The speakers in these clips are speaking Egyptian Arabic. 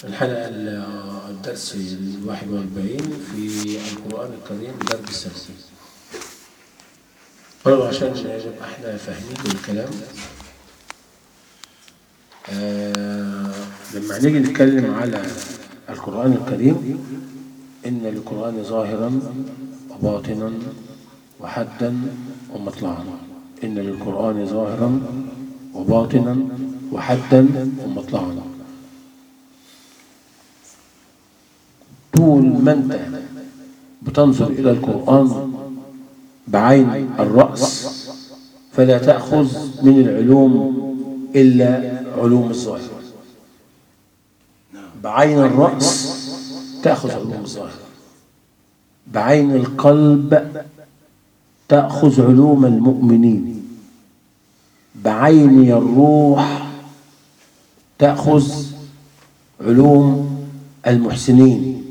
الحلقة ال- الدرس الواحد والأربعين في القرآن الكريم درب السلسل برضه عشان نبقى احنا فاهمين الكلام آه لما نيجي نتكلم على القرآن الكريم إن للقرآن ظاهرا وباطنا وحدا ومطلعا إن للقرآن ظاهرا وباطنا وحدا ومطلعا طول ما انت بتنظر الى القرآن بعين الرأس فلا تأخذ من العلوم إلا علوم الظاهر بعين الرأس تأخذ علوم الظاهر بعين القلب تأخذ علوم المؤمنين بعين الروح تأخذ علوم المحسنين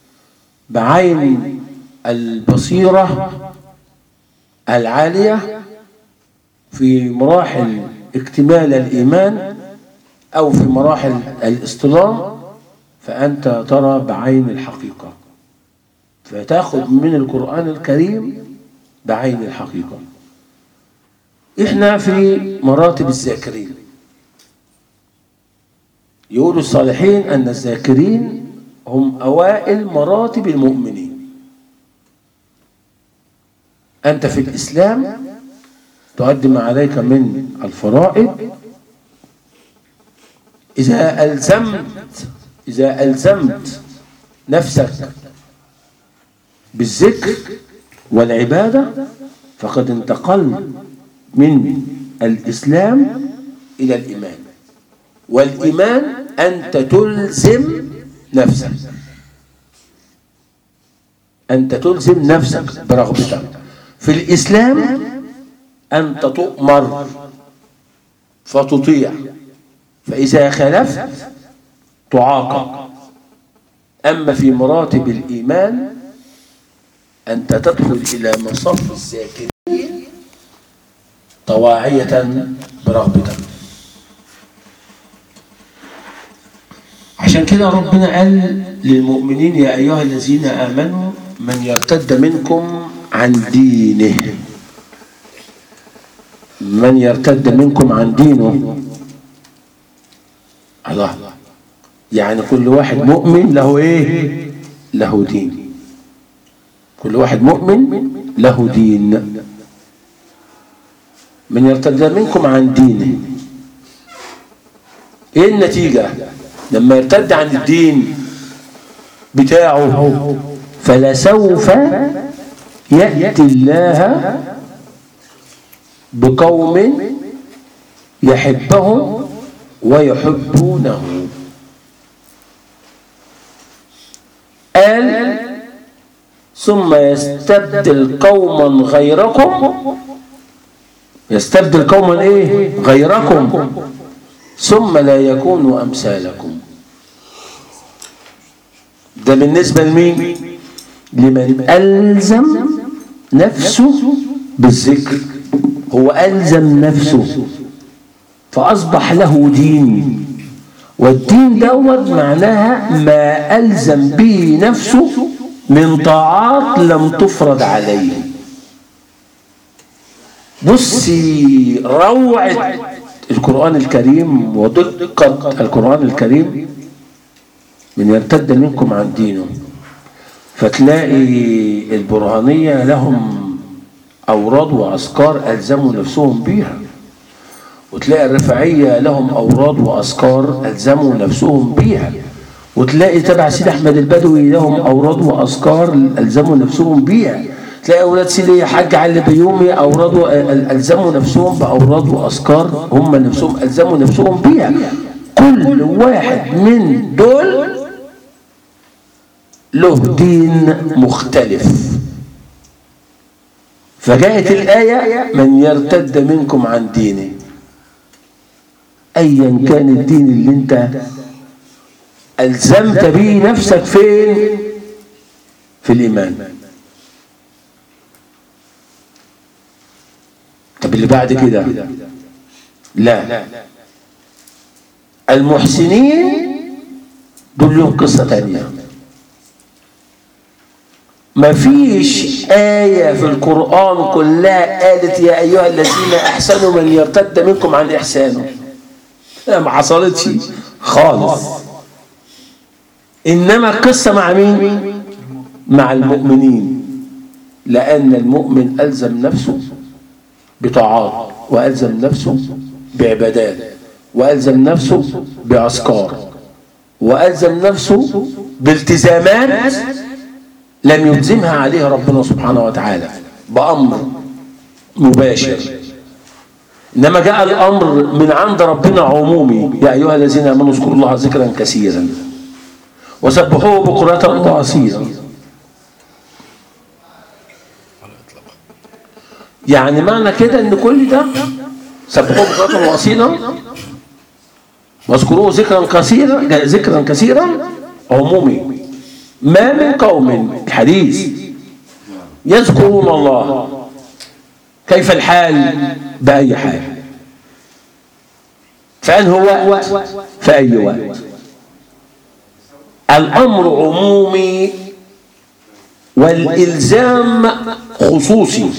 بعين البصيرة العالية في مراحل اكتمال الإيمان أو في مراحل الاصطدام فأنت ترى بعين الحقيقة فتأخذ من القرآن الكريم بعين الحقيقة إحنا في مراتب الذاكرين يقول الصالحين أن الذاكرين هم أوائل مراتب المؤمنين أنت في الإسلام تقدم عليك من الفرائض إذا ألزمت إذا ألزمت نفسك بالذكر والعبادة فقد انتقلت من الإسلام إلى الإيمان والإيمان أنت تلزم نفسك أنت تلزم نفسك برغبتك في الإسلام أنت تؤمر فتطيع فإذا خالفت تعاقب أما في مراتب الإيمان أنت تدخل إلى مصف الذاكرين طواعية برغبتك عشان كده ربنا قال للمؤمنين يا أيها الذين آمنوا من يرتد منكم عن دينه من يرتد منكم عن دينه الله يعني كل واحد مؤمن له ايه له دين كل واحد مؤمن له دين من يرتد منكم عن دينه ايه النتيجة لما يرتد عن الدين بتاعه فلسوف يأتي الله بقوم يحبهم ويحبونه قال ثم يستبدل قوما غيركم يستبدل قوما ايه غيركم ثم لا يكونوا امثالكم ده بالنسبه لمين لمن الزم نفسه بالذكر هو الزم نفسه فاصبح له دين والدين دوت معناها ما الزم به نفسه من طاعات لم تفرض عليه بصي روعه القرآن الكريم ودقة القرآن الكريم من يرتد منكم عن دينه فتلاقي البرهانية لهم أوراد وأذكار ألزموا نفسهم بيها وتلاقي الرفاعية لهم أوراد وأذكار ألزموا نفسهم بيها وتلاقي تبع سيد أحمد البدوي لهم أوراد وأذكار ألزموا نفسهم بيها تلاقي أولاد سيدي حاج علي بيومي أورادوا ألزموا نفسهم بأوراد وأذكار هم نفسهم ألزموا نفسهم بيها كل واحد من دول له دين مختلف فجاءت الآية من يرتد منكم عن دينه أيا كان الدين اللي انت ألزمت به نفسك فين في الإيمان طب اللي بعد كده لا المحسنين دول لهم قصة تانية مفيش آية في القرآن كلها قالت يا أيها الذين أحسنوا من يرتد منكم عن إحسانه لا ما حصلتش خالص إنما القصة مع مين؟ مع المؤمنين لأن المؤمن ألزم نفسه بطاعات وألزم نفسه بعبادات وألزم نفسه بأذكار وألزم نفسه بالتزامات لم يلزمها عليه ربنا سبحانه وتعالى بأمر مباشر إنما جاء الأمر من عند ربنا عمومي يا أيها الذين آمنوا اذكروا الله ذكرا كثيرا وسبحوه بكرة وأصيلا يعني معنى كده ان كل ده سبحوه بكرة وأصيلا واذكروه ذكرا كثيرا ذكرا كثيرا عمومي ما من قوم الحديث يذكرون الله كيف الحال بأي حال فأنه وقت في أي وقت الأمر عمومي والإلزام خصوصي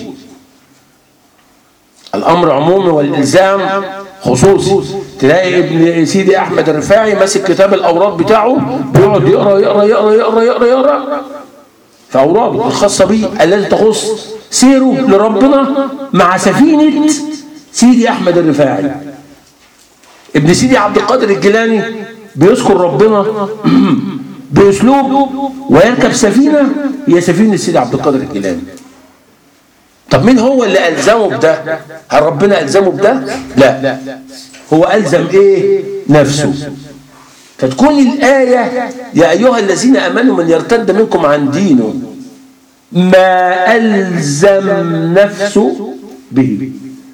الأمر عمومي والإلزام خصوصي تلاقي ابن سيدي أحمد الرفاعي ماسك كتاب الأوراد بتاعه بيقعد يقرأ يقرأ يقرأ يقرأ يقرأ يقرأ في أوراده الخاصة به التي تخص سيره لربنا مع سفينة سيدي أحمد الرفاعي ابن سيدي عبد القادر الجيلاني بيذكر ربنا بأسلوب ويركب سفينة هي سفينة سيدي عبد القادر الجيلاني طب مين هو اللي ألزمه بده هل ربنا ألزمه بده لا هو ألزم إيه نفسه فتكون الآية يا أيها الذين أمنوا من يرتد منكم عن دينه ما ألزم نفسه به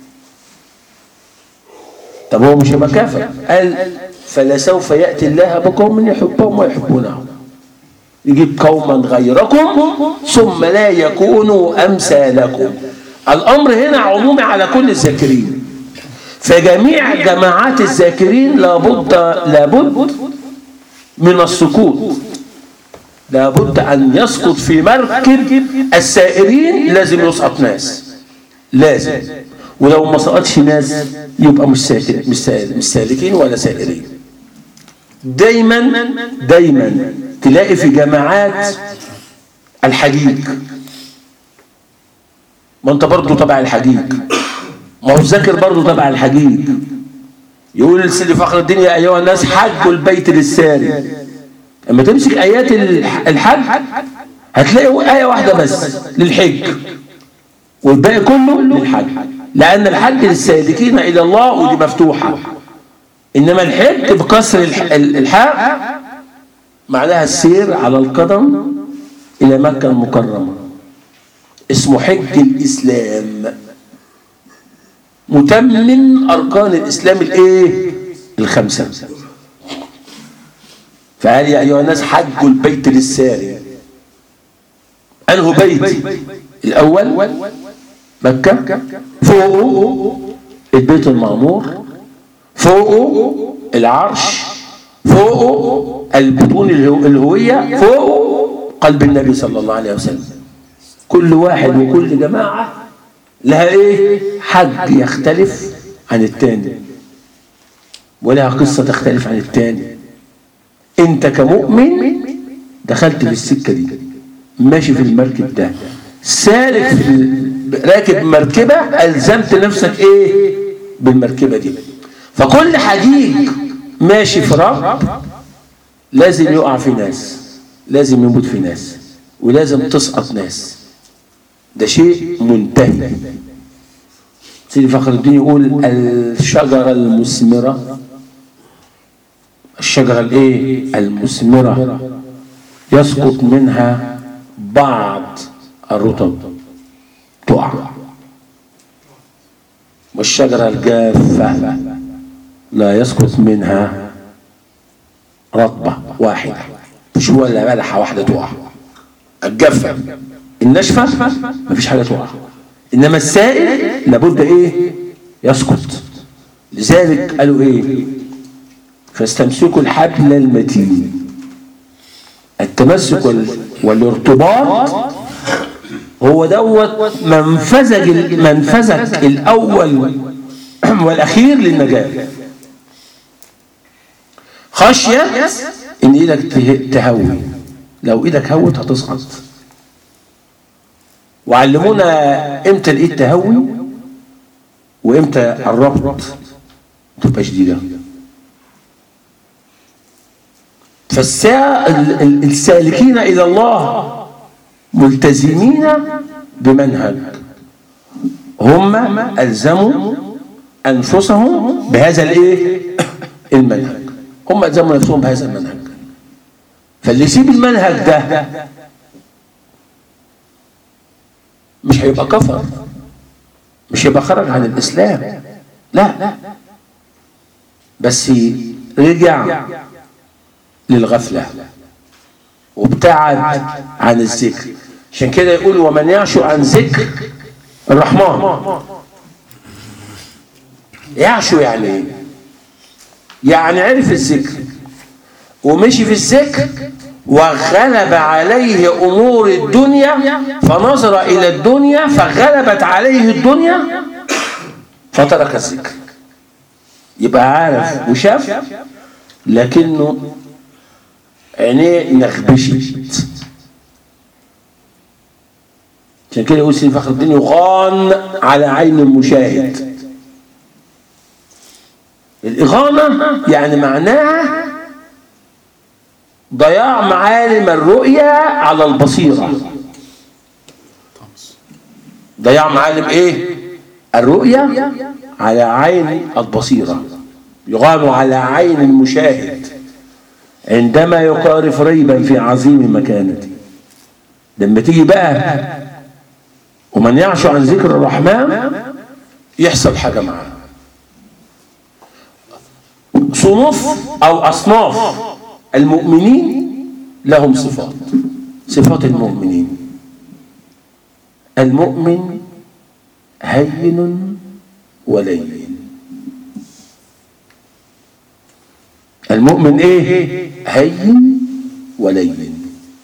طب هو مش يبقى كافر قال فلسوف يأتي الله بقوم يحبهم ويحبونه يجيب قوما غيركم ثم لا يكونوا أمثالكم الأمر هنا عمومي على كل الذاكرين فجميع جماعات الذاكرين لابد لابد من السكوت لابد أن يسقط في مركب السائرين لازم يسقط ناس لازم ولو ما سقطش ناس يبقى مش ساكن مش سالك مش سالكين ولا سائرين دايما دايما تلاقي في جماعات الحجيج ما انت برضه تبع الحجيج ما هو الذاكر برضه تبع الحجيج يقول سيدي فخر الدين يا ايها الناس حجوا البيت للساري اما تمسك ايات الحج هتلاقي ايه واحده بس للحج والباقي كله للحج لان الحج للسالكين الى الله ودي مفتوحه انما الحج بكسر الحاء معناها السير على القدم الى مكه المكرمه اسمه حج الاسلام متمم اركان الاسلام الايه الخمسه فقال يا ايها الناس حجوا البيت للساري انه بيت الاول مكه فوقه البيت المعمور فوقه العرش فوقه البطون الهويه فوقه قلب النبي صلى الله عليه وسلم كل واحد وكل جماعه لها ايه حج يختلف عن التاني ولها قصه تختلف عن التاني انت كمؤمن دخلت في السكه دي ماشي في المركب ده سالك في راكب مركبه الزمت نفسك ايه بالمركبه دي فكل حجيج ماشي في رب لازم يقع في ناس لازم يموت في ناس ولازم تسقط ناس ده شيء منتهي سيدي فخر الدين يقول الشجرة المثمرة الشجرة الايه المثمرة يسقط منها بعض الرطب تقع والشجرة الجافة لا يسقط منها رطبة واحدة مش ولا ملحة واحدة تقع الجافة الناشفة مفيش حاجة تقع إنما السائل لابد إيه يسقط لذلك قالوا إيه فاستمسكوا الحبل المتين التمسك وال... والارتباط هو دوت منفذج منفذك الاول والاخير للنجاه خشيه ان ايدك ته- تهوي لو ايدك هوت هتسقط وعلمونا امتى الايد تهوي وامتى قربت تبقى شديده فالساعة ال- ال- السالكين إلى الله ملتزمين بمنهج هم ألزموا أنفسهم بهذا الإيه؟ المنهج هم ألزموا نفسهم بهذا المنهج فاللي يسيب المنهج ده مش هيبقى كفر مش هيبقى خرج عن الإسلام لا بس رجع للغفلة وابتعد عن الذكر عشان كده يقول ومن يعشو عن ذكر الرحمن يعشو يعني ايه يعني عرف الذكر ومشي في الذكر وغلب عليه امور الدنيا فنظر الى الدنيا فغلبت عليه الدنيا فترك الذكر يبقى عارف وشاف لكنه عينيه نخبشت عشان كده يقول سيدي فخر الدين يغان على عين المشاهد الإغانة يعني معناها ضياع معالم الرؤية على البصيرة ضياع معالم ايه الرؤية على عين البصيرة يغان على عين المشاهد عندما يقارف ريبا في عظيم مكانته لما تيجي بقى ومن يعش عن ذكر الرحمن يحصل حاجة معاه صنوف أو أصناف المؤمنين لهم صفات صفات المؤمنين المؤمن هين ولين المؤمن ايه هين ولين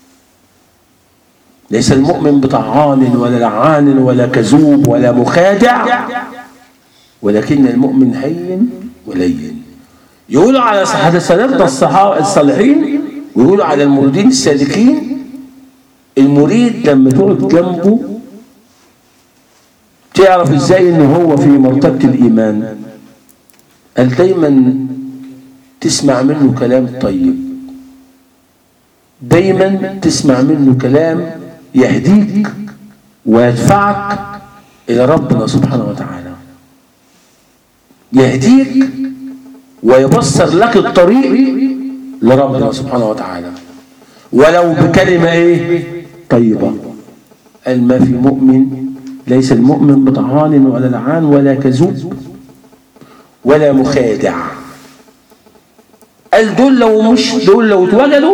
ليس المؤمن بطعان ولا لعان ولا كذوب ولا مخادع ولكن المؤمن هين ولين يقولوا على هذا سلفنا الصحابه الصالحين ويقولوا على المريدين السالكين المريد لما تقعد جنبه تعرف ازاي ان هو في مرتبه الايمان قال دايما تسمع منه كلام طيب دايما تسمع منه كلام يهديك ويدفعك الى ربنا سبحانه وتعالى يهديك ويبصر لك الطريق لربنا سبحانه وتعالى ولو بكلمة ايه طيبة قال ما في مؤمن ليس المؤمن بطعان ولا لعان ولا كذوب ولا مخادع قال دول لو مش دول لو اتوجدوا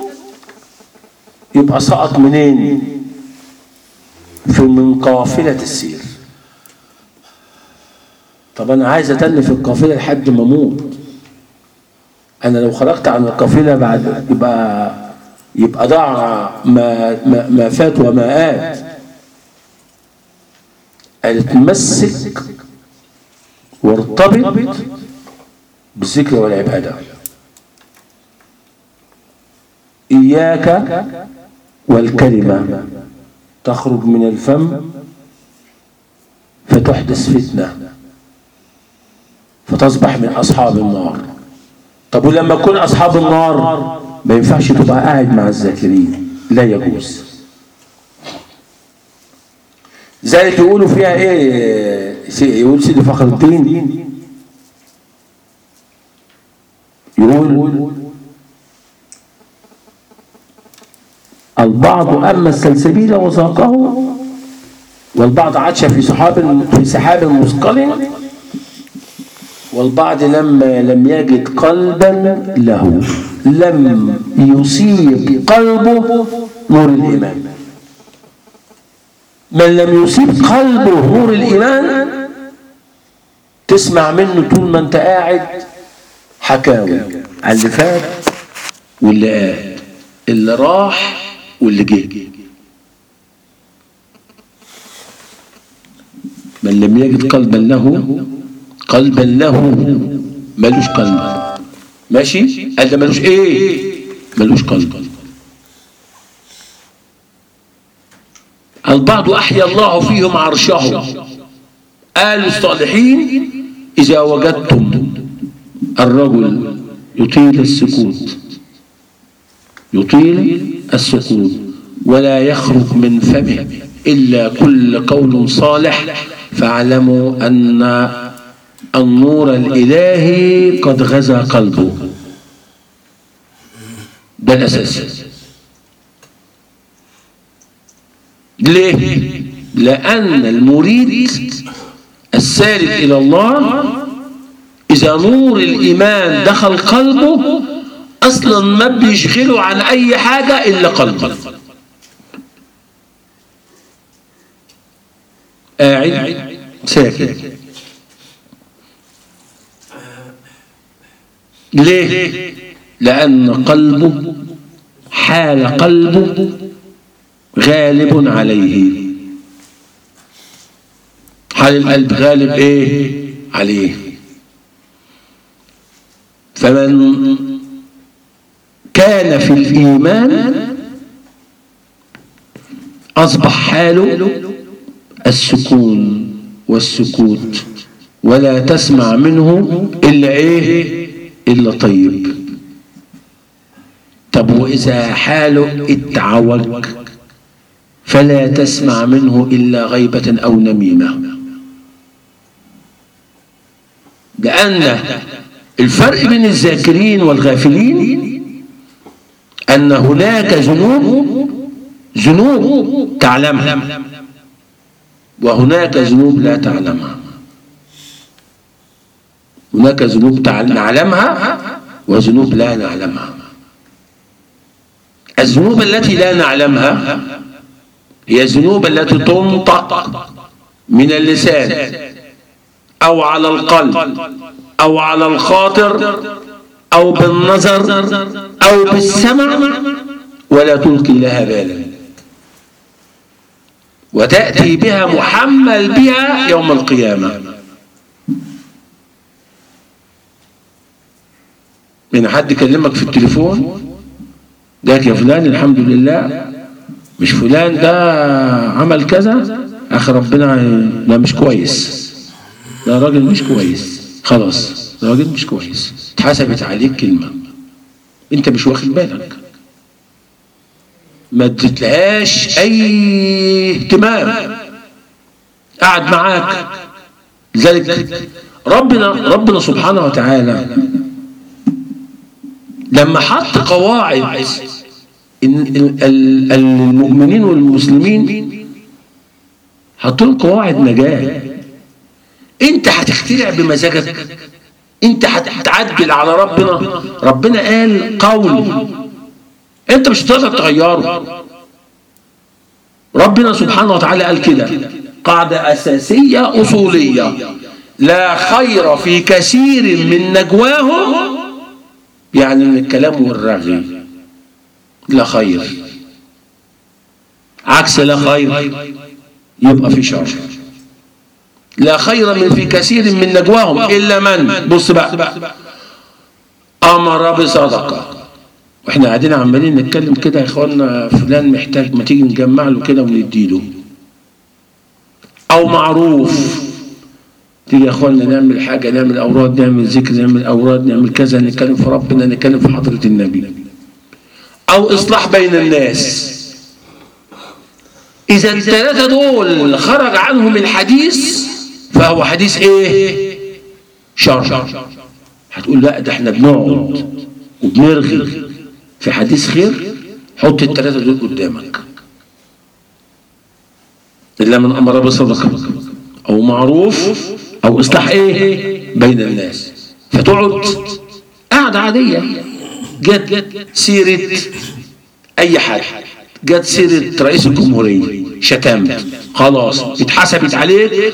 يبقى سقط منين في من قافلة السير طب انا عايز اتن في القافلة لحد ما اموت انا لو خرجت عن القافلة بعد يبقى يبقى ضاع ما, ما, ما فات وما آت قال تمسك وارتبط بالذكر والعبادة إياك والكلمة تخرج من الفم فتحدث فتنة فتصبح من أصحاب النار طب ولما تكون أصحاب النار ما ينفعش تبقى قاعد مع الذاكرين لا يجوز ذلك يقولوا فيها ايه يقول سيدي فخر الدين يقول البعض أما السلسبيل وساقه والبعض عطش في سحاب في سحاب مثقل والبعض لما لم يجد قلبا له لم يصيب قلبه نور الإيمان من لم يصيب قلبه نور الإيمان تسمع منه طول ما انت قاعد حكاوي على اللي فات واللي قال اللي راح واللي جه من لم يجد قلبا له قلبا له ملوش قلب ماشي قال ده ملوش ايه ملوش قلب البعض أحيا الله فيهم عرشه قالوا الصالحين إذا وجدتم الرجل يطيل السكوت يطيل السكوت ولا يخرج من فمه إلا كل قول صالح فاعلموا أن النور الإلهي قد غزا قلبه ده الأساس ليه؟ لأن المريد السالك إلى الله إذا نور الإيمان دخل قلبه أصلا ما بيشغله عن أي حاجة إلا قلبه قاعد ساكت ليه؟ لأن قلبه حال قلبه غالب عليه حال القلب غالب ايه عليه فمن كان في الإيمان أصبح حاله السكون والسكوت ولا تسمع منه إلا إيه إلا طيب طب وإذا حاله اتعوج فلا تسمع منه إلا غيبة أو نميمة لأن الفرق بين الذاكرين والغافلين أن هناك ذنوب ذنوب تعلمها وهناك ذنوب لا تعلمها هناك ذنوب نعلمها وذنوب لا نعلمها الذنوب التي لا نعلمها هي الذنوب التي تنطق من اللسان أو على القلب أو على الخاطر أو بالنظر أو بالسمع ولا تلقي لها بالا وتأتي بها محمل بها يوم القيامة من حد كلمك في التليفون ذاك يا فلان الحمد لله مش فلان ده عمل كذا اخي ربنا لا مش كويس ده راجل مش كويس خلاص ده راجل مش كويس اتحسبت عليك كلمة انت مش واخد بالك ما اديتلهاش اي اهتمام قعد معاك لذلك ربنا ربنا سبحانه وتعالى لما حط قواعد إن المؤمنين والمسلمين حطوا لهم قواعد نجاة انت هتخترع بمزاجك انت هتعدل على ربنا ربنا قال قول انت مش هتقدر تغيره ربنا سبحانه وتعالى قال كده قاعدة أساسية أصولية لا خير في كثير من نجواهم يعني من الكلام والرغي لا خير عكس لا خير يبقى في شر لا خير من في كثير من نجواهم إلا من بص بقى أمر بصدقة واحنا قاعدين عمالين نتكلم كده يا اخوانا فلان محتاج ما تيجي نجمع له كده ونديله او معروف تيجي يا اخوانا نعمل حاجه نعمل اوراد نعمل ذكر نعمل اوراد نعمل كذا نتكلم في ربنا نتكلم في حضره النبي او اصلاح بين الناس اذا الثلاثه دول خرج عنهم الحديث فهو حديث ايه شر هتقول لا ده احنا بنقعد وبنرغي في حديث خير حط الثلاثه دول قدامك الا من امر بصدقه او معروف او اصلاح ايه بين الناس فتقعد قاعده عاديه جت سيره اي حاجه جت سيره رئيس الجمهوريه شتمت خلاص اتحسبت عليك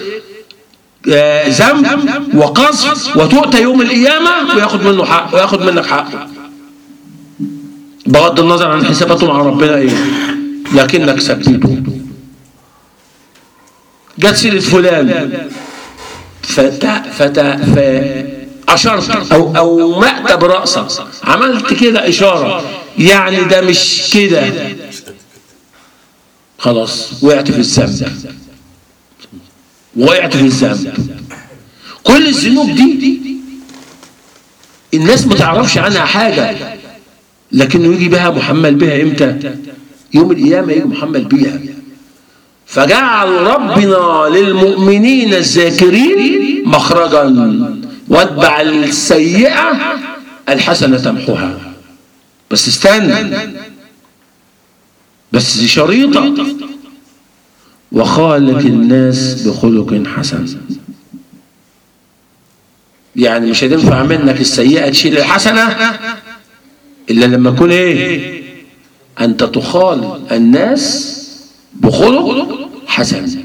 ذنب وقذف وتؤتى يوم القيامه وياخد منه حق وياخد منك حقه بغض النظر عن حساباته مع ربنا ايه لكنك سبيته جت سيرة فلان فتا فتا فأشرت أو أو مأت برأسك عملت كده إشارة يعني ده مش كده خلاص وقعت في الذنب وقعت في الذنب كل الذنوب دي الناس ما تعرفش عنها حاجة لكنه يجي بها محمل بها امتى يوم القيامة يجي محمل بيها فجعل ربنا للمؤمنين الذاكرين مخرجا واتبع السيئة الحسنة تمحوها بس استنى بس دي شريطة وخالق الناس بخلق حسن يعني مش هتنفع منك السيئة تشيل الحسنة إلا لما يكون إيه أنت تخالق الناس بخلق حسن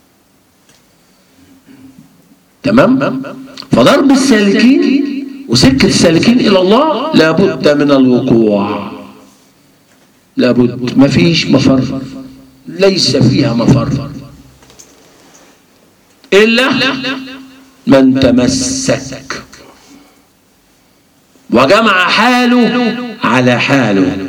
تمام فضرب السالكين وسكة السالكين إلى الله لابد من الوقوع لابد ما فيش مفر ليس فيها مفر إلا من تمسك وجمع حاله على حاله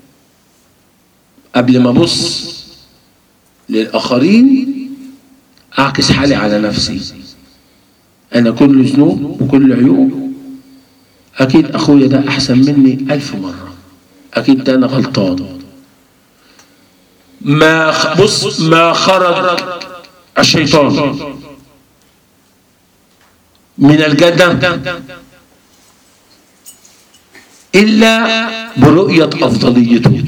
قبل ما ابص للآخرين أعكس حالي على نفسي أنا كل ذنوب وكل عيوب أكيد أخويا ده أحسن مني ألف مرة أكيد ده أنا غلطان ما خ... بص ما خرج الشيطان من الجنة إلا برؤية أفضليته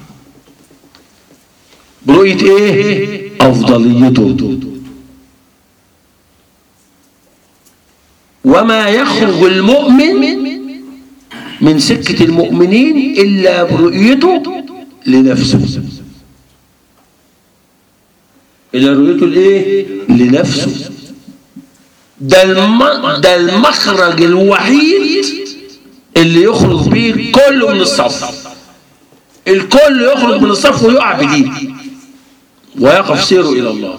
برؤية إيه؟ أفضليته وما يخرج المؤمن من سكة المؤمنين إلا برؤيته لنفسه إلا رؤيته لإيه؟ لنفسه ده الم... ده المخرج الوحيد اللي يخرج بيه كله من الصف الكل يخرج من الصف ويقع بديه ويقف سيره إلى الله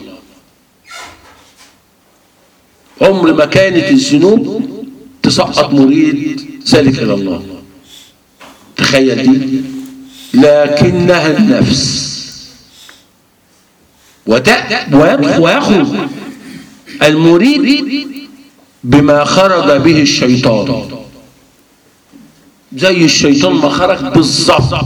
عمر ما كانت الذنوب تسقط مريد سالك إلى الله تخيل دي لكنها النفس ويخرج المريد بما خرج به الشيطان زي الشيطان ما خرج بالظبط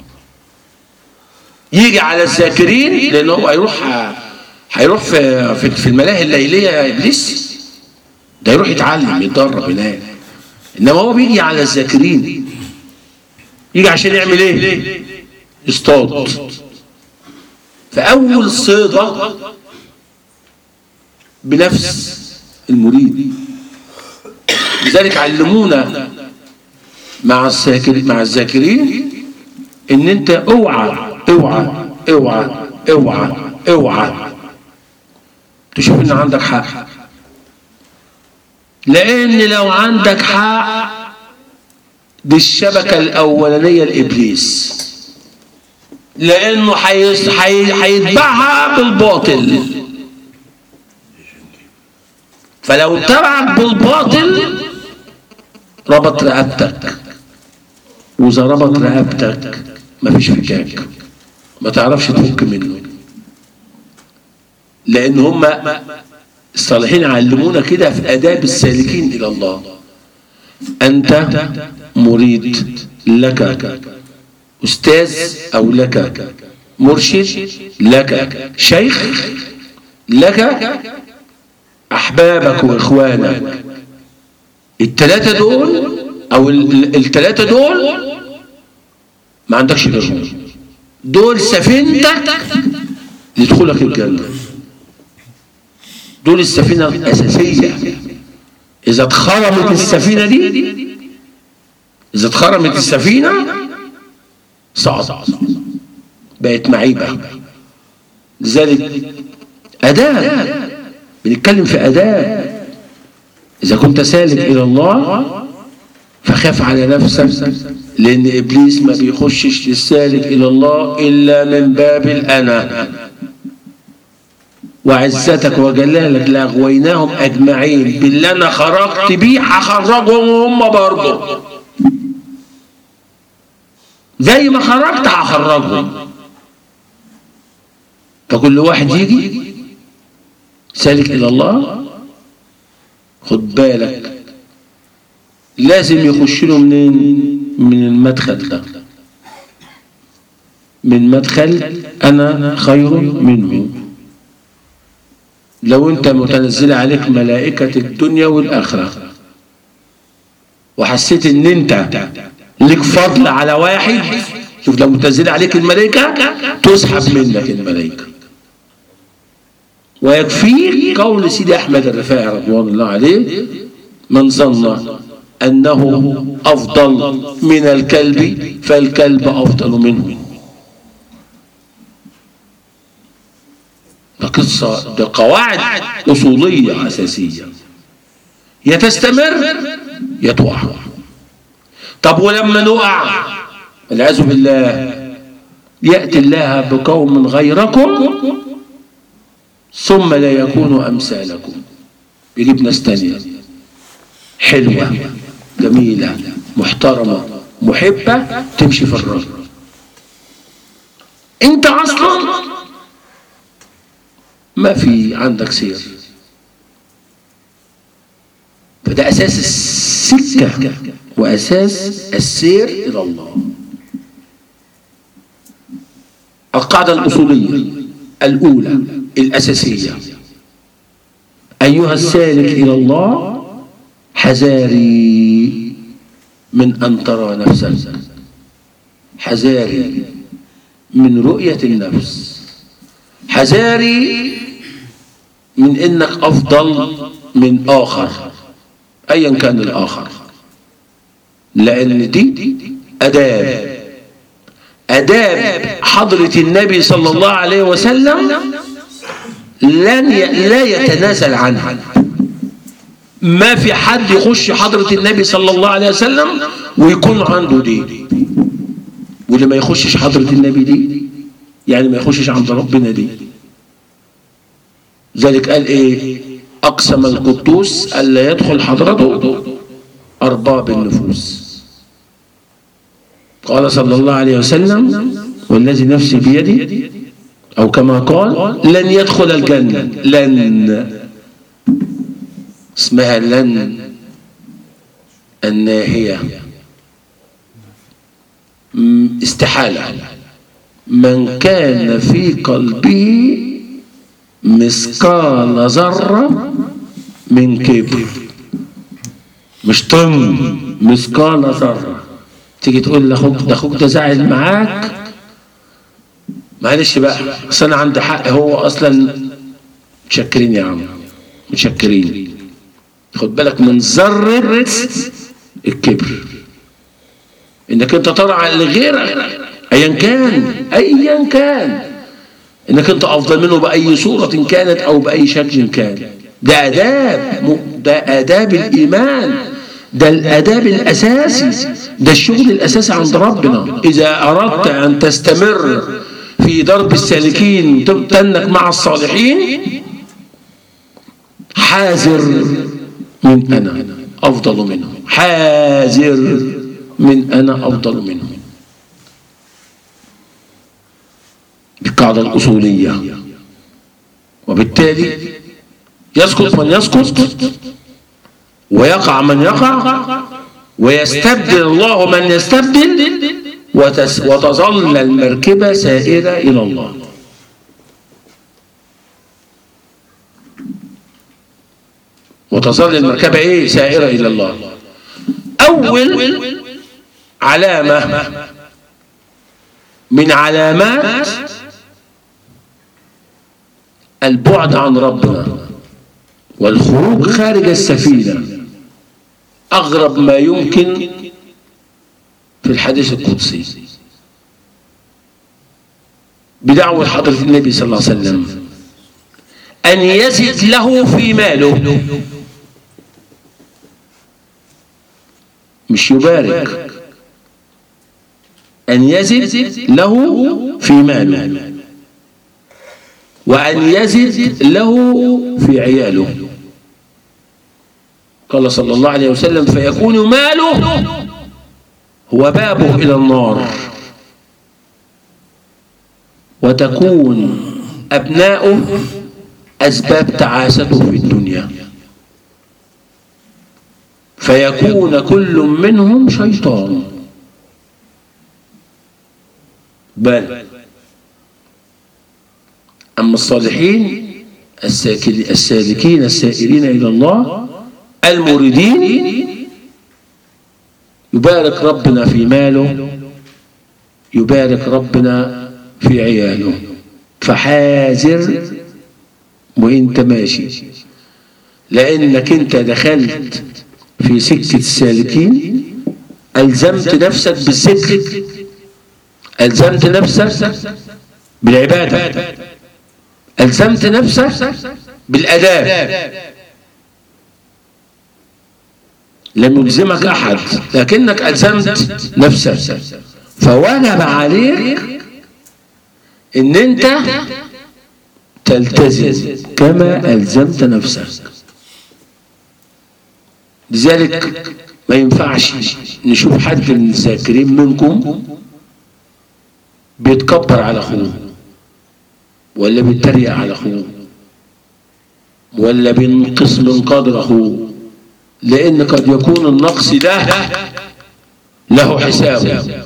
يجي على الذاكرين لان هو هيروح هيروح في في الملاهي الليليه يا ابليس ده يروح يتعلم يتدرب هناك انما هو بيجي على الذاكرين يجي عشان يعمل ايه يصطاد فاول صيده بنفس المريد لذلك علمونا مع الذاكرين مع الذاكرين ان انت اوعى اوعى اوعى اوعى اوعى تشوف ان عندك حق لان لو عندك حق دي الشبكة الاولانية لابليس لانه هيتبعها بالباطل فلو اتبعك بالباطل ربط رقبتك واذا ربط رقبتك مفيش فكاك ما تعرفش تفك منه لان هم الصالحين علمونا كده في اداب السالكين الى الله انت مريد لك استاذ او لك مرشد لك شيخ لك احبابك واخوانك الثلاثه دول او الثلاثه دول ما عندكش غيرهم دول سفينتك لدخولك الجنه دول السفينه الاساسيه اذا اتخرمت السفينه دي اذا اتخرمت السفينه صعب بقت معيبه لذلك اداه بنتكلم في اداه اذا كنت سالك الى الله فخاف على نفسك لأن إبليس ما بيخشش للسالك إلى الله إلا من باب الأنا وعزتك وجلالك لأغويناهم أجمعين باللي أنا خرجت بيه هخرجهم هم برضه زي ما خرجت هخرجهم فكل واحد يجي سالك إلى الله خد بالك لازم يخش له منين من المدخل ده من مدخل أنا خير منه لو أنت متنزل عليك ملائكة الدنيا والآخرة وحسيت إن أنت لك فضل على واحد شوف لو متنزل عليك الملائكة تسحب منك الملائكة ويكفيك قول سيدي أحمد الرفاعي رضوان الله عليه من ظن أنه أفضل من الكلب فالكلب أفضل منه ده قصة ده قواعد أصولية أساسية يا تستمر يا تقع طب ولما نقع والعياذ بالله يأتي الله بقوم غيركم ثم لا يكون أمثالكم يجيب ناس تانية حلوة جميلة محترمة محبة تمشي في الرجل انت اصلا ما في عندك سير فده اساس السكة واساس السير الى الله القاعدة الاصولية الاولى الاساسية ايها السالك الى الله حذاري من أن ترى نفسك حذاري من رؤية النفس حذاري من إنك أفضل من آخر أيا كان الآخر لأن دي أداب أداب حضرة النبي صلى الله عليه وسلم لن ي... لا يتنازل عنها ما في حد يخش حضرة النبي صلى الله عليه وسلم ويكون عنده دي واللي ما يخشش حضرة النبي دي يعني ما يخشش عند ربنا دي ذلك قال ايه اقسم القدوس الا يدخل حضرته ارباب النفوس قال صلى الله عليه وسلم والذي نفسي بيدي او كما قال لن يدخل الجنه لن اسمها لن الناهية استحالة من كان في قلبه مثقال ذرة من كبر مش طن مثقال ذرة تيجي تقول لاخوك ده اخوك ده زعل معاك معلش بقى اصل انا عندي حق هو اصلا متشكرين يا عم متشكرين خد بالك من ذرة الكبر انك انت ترى لغيرك ايا كان ايا كان انك انت افضل منه باي صورة كانت او باي شكل كان ده اداب ده اداب الايمان ده الاداب الاساسي ده الشغل الاساسي عند ربنا اذا اردت ان تستمر في درب السالكين تنك مع الصالحين حاذر من أنا أفضل منه حاذر من أنا أفضل منه القاعدة الأصولية وبالتالي يسقط من يسقط ويقع من يقع ويستبدل الله من يستبدل وتظل المركبة سائرة إلى الله وتظل المركبة ايه سائرة الى الله اول علامة من علامات البعد عن ربنا والخروج خارج السفينة اغرب ما يمكن في الحديث القدسي بدعوة حضرة النبي صلى الله عليه وسلم أن يزد له في ماله مش يبارك أن يزد له في ماله وأن يزد له في عياله قال صلى الله عليه وسلم فيكون ماله هو بابه إلى النار وتكون أبناؤه أسباب تعاسته في الدنيا فيكون كل منهم شيطان بل أما الصالحين الساكل- السالكين السائرين إلى الله المريدين يبارك ربنا في ماله يبارك ربنا في عياله فحاذر وانت ماشي لانك انت دخلت في سكة السالكين ألزمت نفسك بالذكر ألزمت نفسك بالعبادة ألزمت نفسك بالأداب لم يلزمك أحد لكنك ألزمت نفسك فوجب عليك إن أنت تلتزم كما ألزمت نفسك لذلك ما ينفعش نشوف حد من الذاكرين منكم بيتكبر على اخوه ولا بيتريق على اخوه ولا بينقص من قدر اخوه لان قد يكون النقص ده له حساب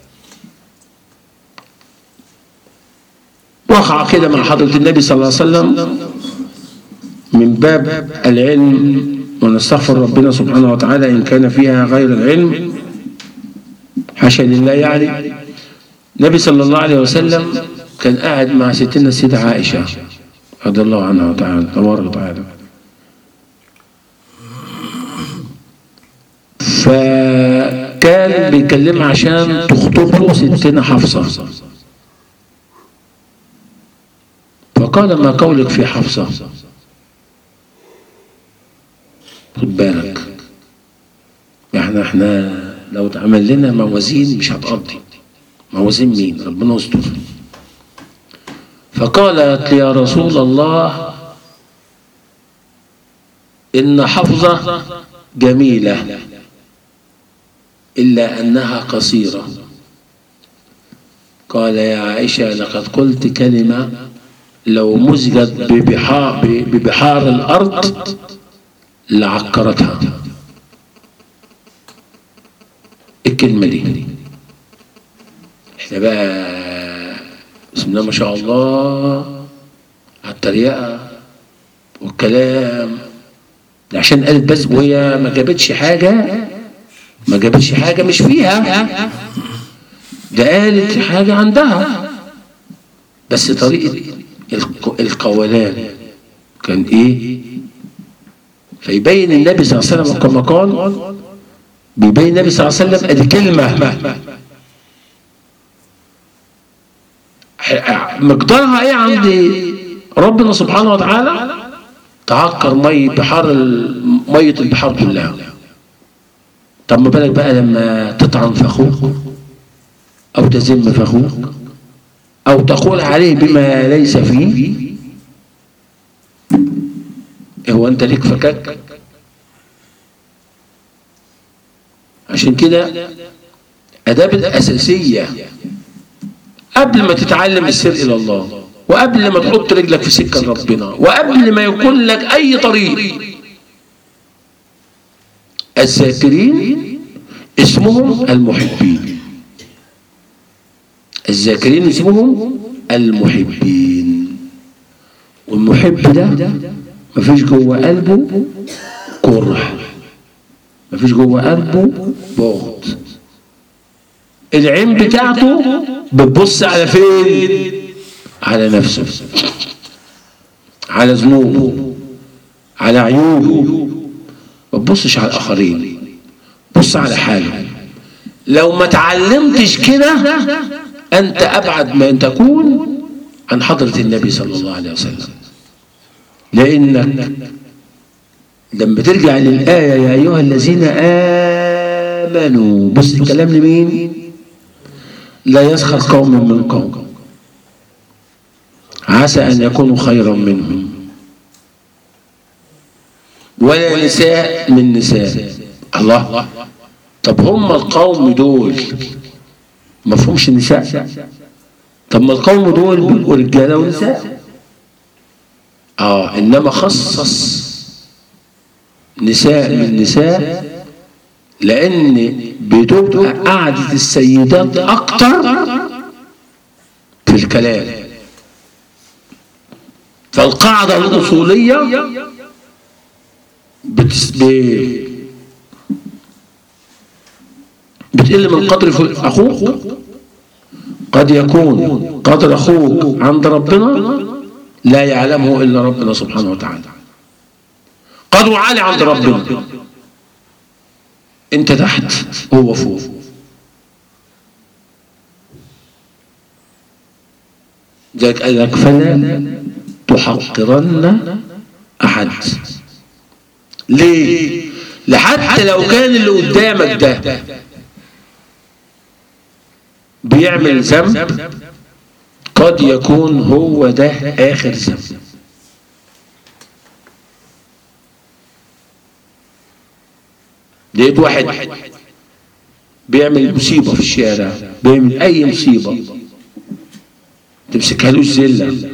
وقع كده مع حضرة النبي صلى الله عليه وسلم من باب العلم ونستغفر ربنا سبحانه وتعالى إن كان فيها غير العلم حاشا لله يعني النبي صلى الله عليه وسلم كان قاعد مع ستنا السيدة عائشة رضي الله عنها وتعالى تبارك وتعالى فكان بيكلمها عشان تخطب له ستنا حفصة فقال ما قولك في حفصة خد بالك احنا احنا لو اتعمل لنا موازين مش هتقضي موازين مين ربنا يستر فقالت يا رسول الله إن حفظة جميلة إلا أنها قصيرة قال يا عائشة لقد قلت كلمة لو مزجت ببحار, ببحار الأرض لعكرتها الكلمة دي احنا بقى بسم الله ما شاء الله على التريقة والكلام ده عشان قالت بس وهي ما جابتش حاجة ما جابتش حاجة مش فيها ده قالت حاجة عندها بس طريقة الق- القولان كان ايه فيبين النبي صلى الله عليه وسلم كما قال بيبين النبي صلى الله عليه وسلم ادي كلمة مقدارها ايه عند ربنا سبحانه وتعالى تعكر مي بحار ال- مية البحار كلها طب ما بالك بقى لما تطعن في اخوك او تذم في اخوك او تقول عليه بما ليس فيه هو انت ليك فكاك عشان كده اداب الاساسيه قبل ما تتعلم السر الى الله وقبل ما تحط رجلك في سكه ربنا وقبل ما يكون لك اي طريق الذاكرين اسمهم المحبين الذاكرين اسمهم المحبين والمحب ده مفيش جوه قلبه كره مفيش جوه قلبه بغض العين بتاعته بتبص على فين على نفسه على ذنوبه على عيوبه ما تبصش على الاخرين بص على حاله لو ما تعلمتش كده انت ابعد ما تكون عن حضره النبي صلى الله عليه وسلم لانك لما ترجع للايه يا ايها الذين آمنوا بص الكلام لمين لا يسخر قوم من قوم عسى أن يكونوا خيرا منهم ولا نساء من نساء الله طب هم القوم دول ما فيهمش نساء طب ما القوم دول بيبقوا رجاله ونساء اه انما خصص نساء من نساء لان بتبقى قعده السيدات اكتر في الكلام فالقاعده الاصوليه بتس... ب... بتقل من قدر اخوك قد يكون قدر اخوك عند ربنا لا يعلمه الا ربنا سبحانه وتعالى قدره عالي عند ربنا انت تحت هو فوق ذلك قال لك فلا تحقرن احد ليه لحتى لو كان اللي قدامك ده بيعمل ذنب قد يكون هو ده آخر ذنب لقيت واحد بيعمل مصيبة في الشارع بيعمل أي مصيبة تمسكهالوش زلة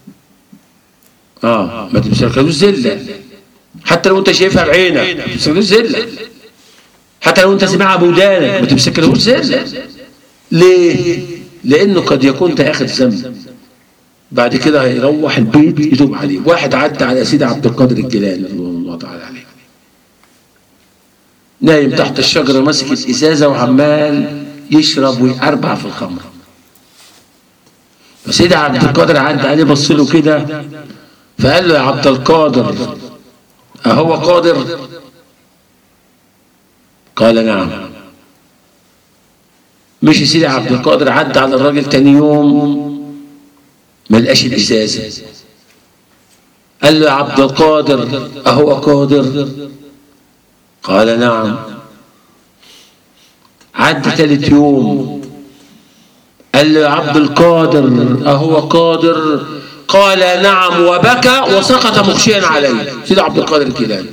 اه ما تمسكهالوش زلة حتى لو انت شايفها بعينك ما تمسكهالوش زلة حتى لو انت سمعها بودانك ما تمسكهالوش زلة ليه؟ لأنه قد يكون ده آخر ذنب بعد كده هيروح البيت يتوب عليه واحد عدى على سيدي عبد القادر الجيلاني رضي الله تعالى عليه نايم تحت الشجرة ماسك الإزازة وعمال يشرب ويقربع في الخمر فسيدي عبد القادر عدى عليه بص له كده فقال له يا عبد القادر أهو قادر قال نعم مشي سيدي عبد القادر عدى على الراجل تاني يوم ما لقاش الازازه قال له يا عبد القادر اهو قادر قال نعم عدى ثالث يوم قال له يا عبد القادر اهو قادر قال نعم وبكى وسقط مخشيا عليه سيدي عبد القادر الكيلاني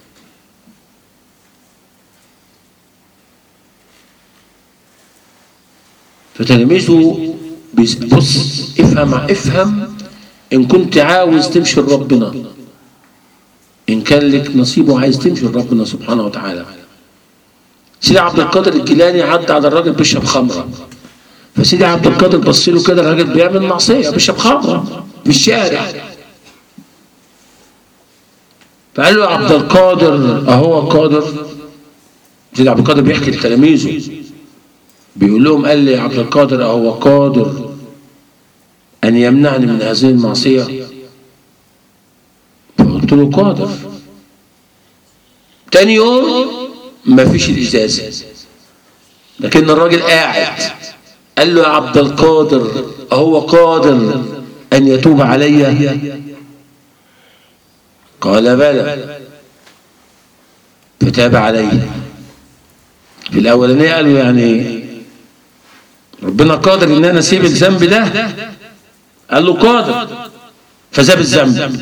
فتلميذه بص افهم افهم ان كنت عاوز تمشي لربنا ان كان لك نصيب وعايز تمشي لربنا سبحانه وتعالى سيدي عبد القادر الجيلاني عدى على الراجل بيشرب خمره فسيدي عبد القادر بص له كده الراجل بيعمل معصيه بيشرب خمره في الشارع فقال له يا عبد القادر اهو قادر سيدي عبد القادر بيحكي لتلاميذه بيقول لهم قال لي يا عبد القادر أهو قادر أن يمنعني من هذه المعصية فقلت له قادر تاني يوم ما فيش الإزازة لكن الراجل قاعد قال له يا عبد القادر أهو قادر أن يتوب علي قال بلى فتاب عليه في الأولانية قالوا يعني ربنا قادر ان انا اسيب الذنب ده قال له قادر فساب الذنب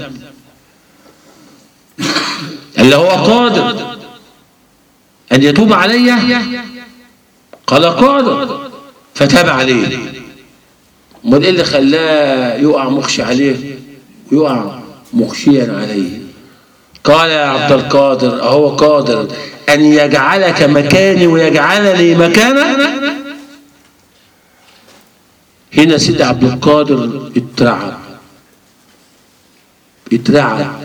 اللي هو قادر ان يتوب علي قال قادر فتاب عليه امال ايه اللي خلاه يقع مخشي عليه ويقع مخشيا عليه قال يا عبد القادر اهو قادر ان يجعلك مكاني ويجعلني مكانك هنا سيدي عبد القادر اترعب اترعب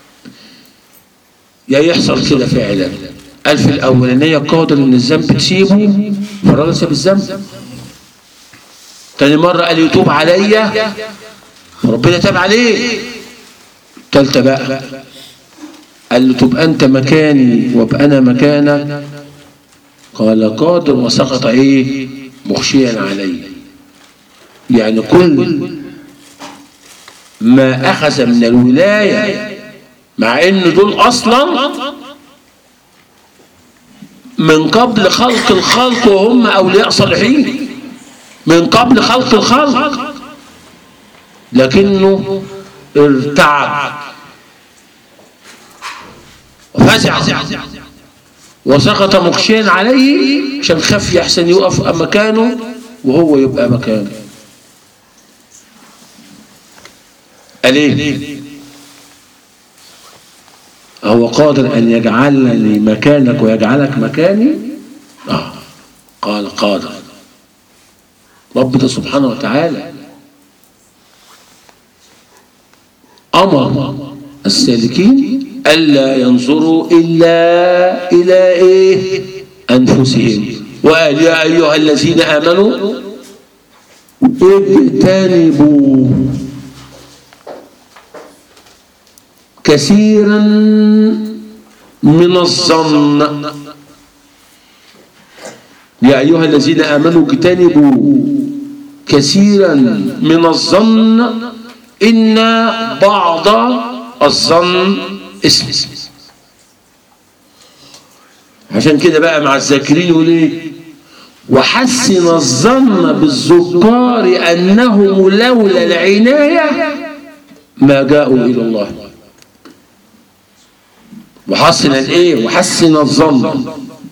يا يحصل كده فعلا قال في الاولانيه قادر ان الذنب تسيبه فالراجل ساب الذنب تاني مره قال يتوب عليا ربنا تاب عليه التالتة بقى قال له تبقى انت مكاني وابقى انا مكانك قال قادر وسقط ايه مخشيا علي يعني كل ما اخذ من الولايه مع ان دول اصلا من قبل خلق الخلق وهم أولياء صالحين من قبل خلق الخلق لكنه ارتعب وفزع وسقط مخشيا عليه عشان خاف يحسن يقف مكانه وهو يبقى مكانه قال ايه هو قادر ان يجعلني مكانك ويجعلك مكاني اه قال قادر ربنا سبحانه وتعالى امر السالكين الا ينظروا الا الى ايه انفسهم وقال يا ايها الذين امنوا اجتنبوا كثيرا من الظن يا أيها الذين آمنوا اجتنبوا كثيرا من الظن إن بعض الظن اسم عشان كده بقى مع الذاكرين يقول ايه وحسن الظن بالذكار أنهم لولا العناية ما جاءوا إلى الله وحسن الايه وحسن الظن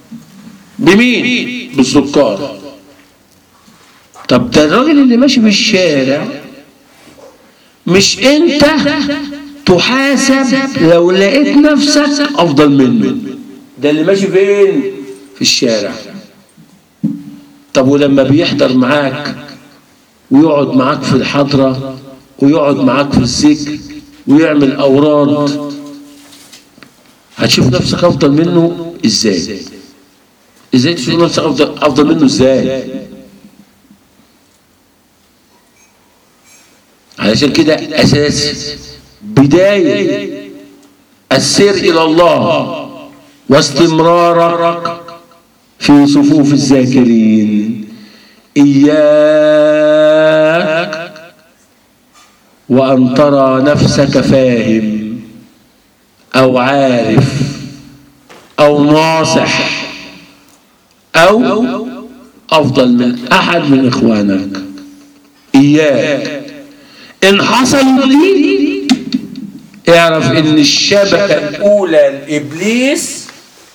بمين بالسكار طب ده الراجل اللي ماشي في الشارع مش انت تحاسب لو لقيت نفسك افضل منه ده اللي ماشي فين في الشارع طب ولما بيحضر معاك ويقعد معاك في الحضرة ويقعد معاك في الذكر ويعمل أوراد هتشوف نفسك افضل منه ازاي ازاي تشوف نفسك افضل افضل منه ازاي علشان كده اساس بدايه السير الى الله واستمرارك في صفوف الذاكرين اياك وان ترى نفسك فاهم أو عارف أو ناصح أو أفضل من أحد من إخوانك إياك إن حصل لي اعرف إن الشبكة الأولى لإبليس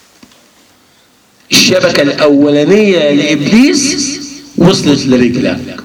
الشبكة الأولانية لإبليس وصلت لرجلك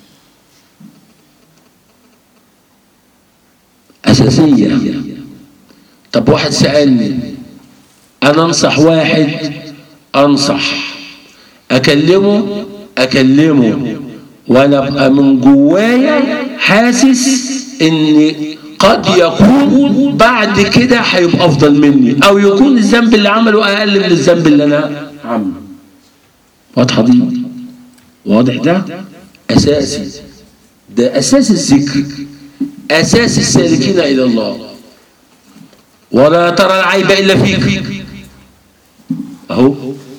أساسية طب واحد سألني أنا أنصح واحد أنصح أكلمه أكلمه وأنا أبقى من جوايا حاسس إن قد يكون بعد كده هيبقى أفضل مني أو يكون الذنب اللي عمله أقل من الذنب اللي أنا عامله واضحة دي واضح ده أساسي ده أساس الذكر أساس السالكين إلى الله ولا ترى العيب إلا فيك أهو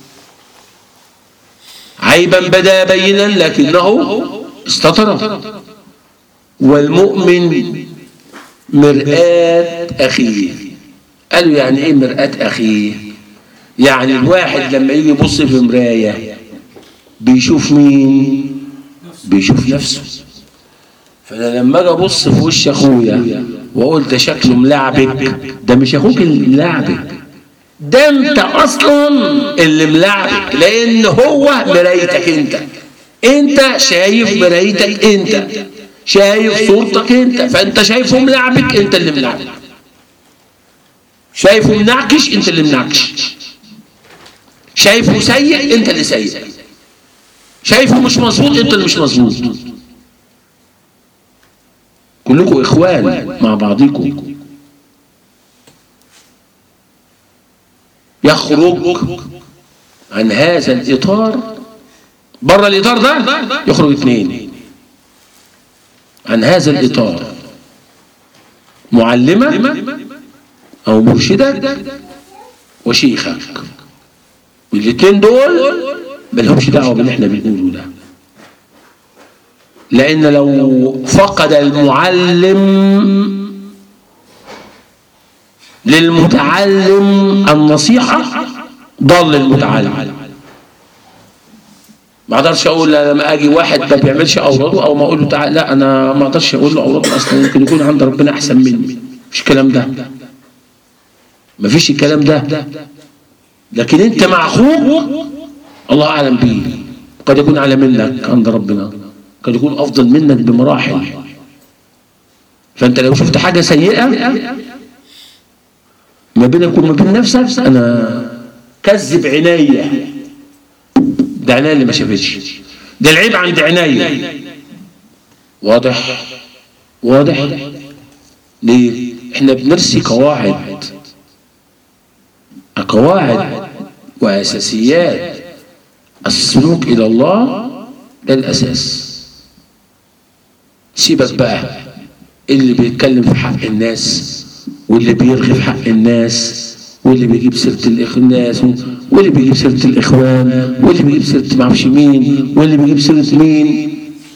عيبا بدا بينا لكنه استطر والمؤمن مرآة أخيه قالوا يعني إيه مرآة أخيه يعني الواحد لما يجي يبص في مراية بيشوف مين بيشوف نفسه فانا لما اجي ابص في وش اخويا واقول ده شكله ملعبك ده مش اخوك اللي ملعبك ده انت اصلا اللي ملعبك لان هو مرايتك انت انت شايف مرايتك انت شايف صورتك انت فانت شايفه ملعبك انت اللي ملعبك شايفه منعكش انت اللي منعكش شايفه سيء انت اللي سيء شايفه مش مظبوط انت اللي مش مظبوط كلكم اخوان مع بعضكم يخرج عن هذا الاطار بره الاطار ده يخرج اثنين عن هذا الاطار معلمه او مرشدك وشيخك والاثنين دول ملهمش دعوه باللي احنا بنقوله ده لأن لو فقد المعلم للمتعلم النصيحة ضل المتعلم ما اقدرش اقول لما اجي واحد ما بيعملش اوراده او ما اقول له تعالى لا انا ما اقدرش اقول له اوراده اصلا يمكن يكون عند ربنا احسن مني مش الكلام ده ما فيش الكلام ده لكن انت مع اخوك الله اعلم بيه قد يكون اعلى منك عند ربنا قد يكون افضل منك بمراحل فانت لو شفت حاجه سيئه ما بينك وما بين نفسك انا كذب عينيا ده عينيا اللي ما شافتش ده العيب عند عينيا واضح واضح ليه احنا بنرسي قواعد قواعد واساسيات السلوك الى الله ده الاساس سيبك بقى اللي بيتكلم في حق الناس واللي بيرغي في حق الناس واللي بيجيب سيرة الناس واللي بيجيب سيرة الإخوان واللي بيجيب سيرة معرفش مين واللي بيجيب سيرة مين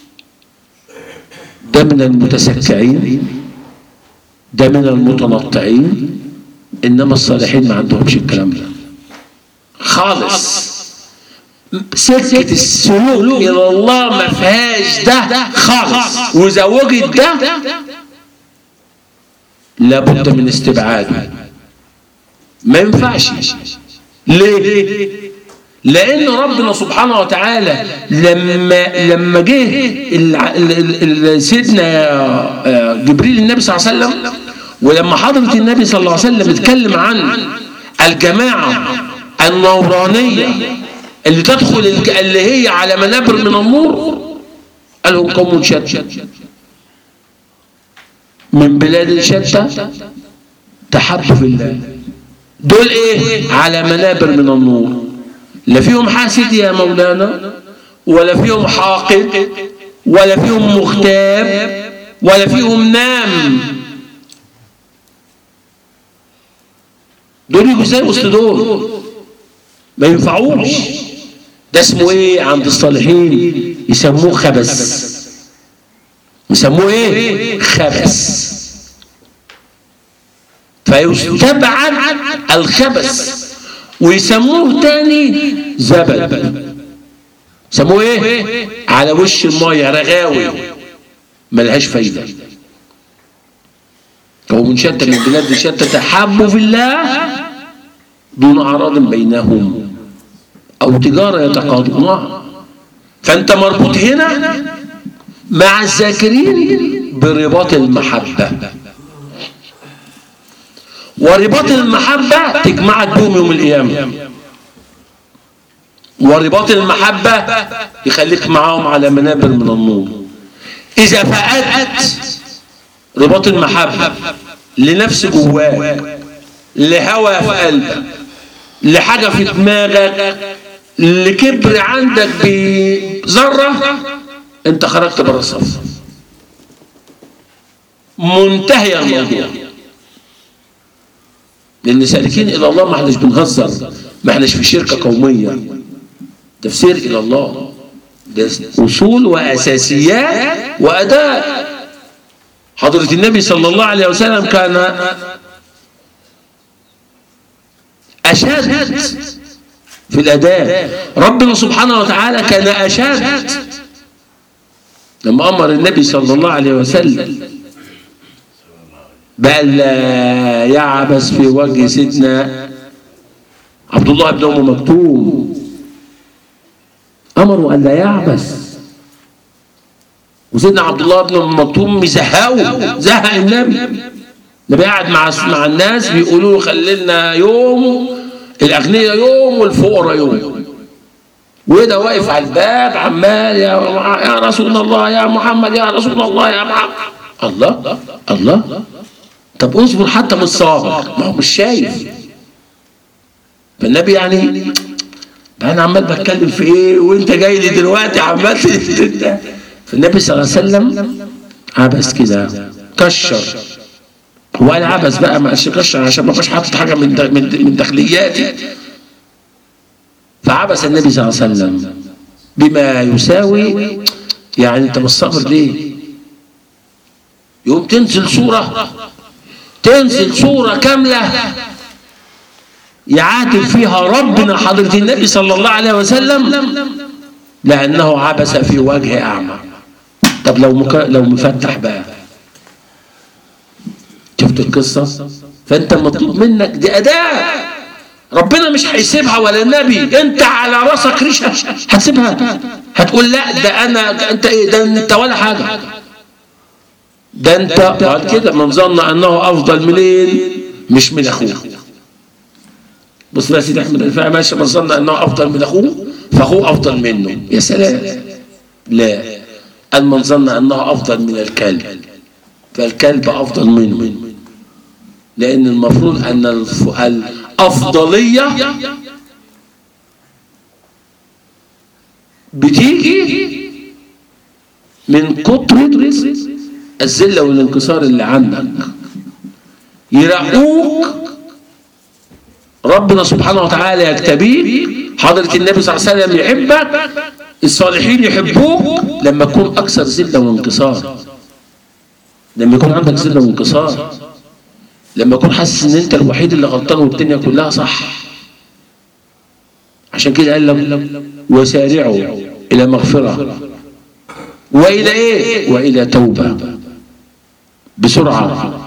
ده من المتسكعين ده من المتنطعين إنما الصالحين ما عندهمش الكلام ده خالص سكة السلوك إلى الله ما فيهاش ده خالص وإذا وجد ده لابد من استبعاده ما ينفعش ليه لان ربنا سبحانه وتعالى لما لما جه سيدنا جبريل النبي صلى الله عليه وسلم ولما حضرة النبي صلى الله عليه وسلم اتكلم عن الجماعة النورانية اللي تدخل اللي هي على منابر من النور قال هم قوم شتى من بلاد شتى تحبوا في الله دول ايه على منابر من النور لا فيهم حاسد يا مولانا ولا فيهم حاقد ولا فيهم مغتاب ولا فيهم نام دول يجوا ازاي وسط دول ما ينفعوش ده اسمه ايه عند الصالحين يسموه خبث يسموه ايه خبث فيستبعد الخبث ويسموه تاني زبد يسموه ايه على وش المايه رغاوي ملهاش فايده قوم شتى من بلاد شتى تحابوا في الله دون اعراض بينهم او تجاره يتقاضونها فانت مربوط هنا مع الذاكرين برباط المحبه ورباط المحبة تجمعك بهم يوم القيامة ورباط المحبة يخليك معاهم على منابر من النور إذا فقدت رباط المحبة لنفس جواك لهوى في قلبك لحاجة في دماغك لكبر عندك بذرة انت خرجت بره الصف منتهي الموضوع لان سالكين الى الله ما احناش بنهزر ما احناش في شركه قوميه تفسير الى الله ده اصول واساسيات واداء حضره النبي صلى الله عليه وسلم كان اشد في الاداء ربنا سبحانه وتعالى كان اشد لما امر النبي صلى الله عليه وسلم بل يعبس في وجه سيدنا عبد الله بن ام مكتوم امروا ان لا يعبس وسيدنا عبد الله بن ام مكتوم مزهقه زهق النبي النبي قاعد مع مع الناس بيقولوا له خلي لنا يوم الاغنياء يوم والفقراء يوم وده واقف على الباب عمال يا يا رسول الله يا محمد يا رسول الله يا محمد الله الله طب اصبر حتى مش صابر ما هو مش شايف فالنبي يعني انا عمال بتكلم في ايه وانت جاي لي دلوقتي عمال فالنبي صلى الله عليه وسلم عبس كده كشر هو قال عبس بقى ما قالش كشر عشان ما بقاش حاطط حاجه من من من داخلياتي فعبس النبي صلى الله عليه وسلم بما يساوي يعني انت مش صابر ليه؟ يقوم تنزل صوره تنزل صورة كاملة يعاتب فيها ربنا حضرة النبي صلى الله عليه وسلم لأنه عبس في وجه أعمى طب لو مك... لو مفتح بقى شفت القصة فأنت مطلوب منك دي أداة ربنا مش هيسيبها ولا النبي انت على راسك ريشه هتسيبها هتقول لا ده انا انت ايه ده انت ولا حاجه ده انت قال كده من ظن انه افضل منين مش من اخوه بص يا سيدي احمد الرفاعي ماشي من ظن انه افضل من اخوه فاخوه افضل منه يا سلام لا قال من ظن انه افضل من الكلب فالكلب افضل منه لان المفروض ان الف... الافضليه بتيجي من كتر الذله والانكسار اللي عندك يرقوك ربنا سبحانه وتعالى يجتبيك حضرة النبي صلى الله عليه وسلم يحبك الصالحين يحبوك لما تكون أكثر ذلة وانكسار لما يكون عندك ذلة وانكسار لما تكون حاسس ان انت الوحيد اللي غلطان والدنيا كلها صح عشان كده قال لك وسارعوا الى مغفرة والى ايه والى توبة بسرعة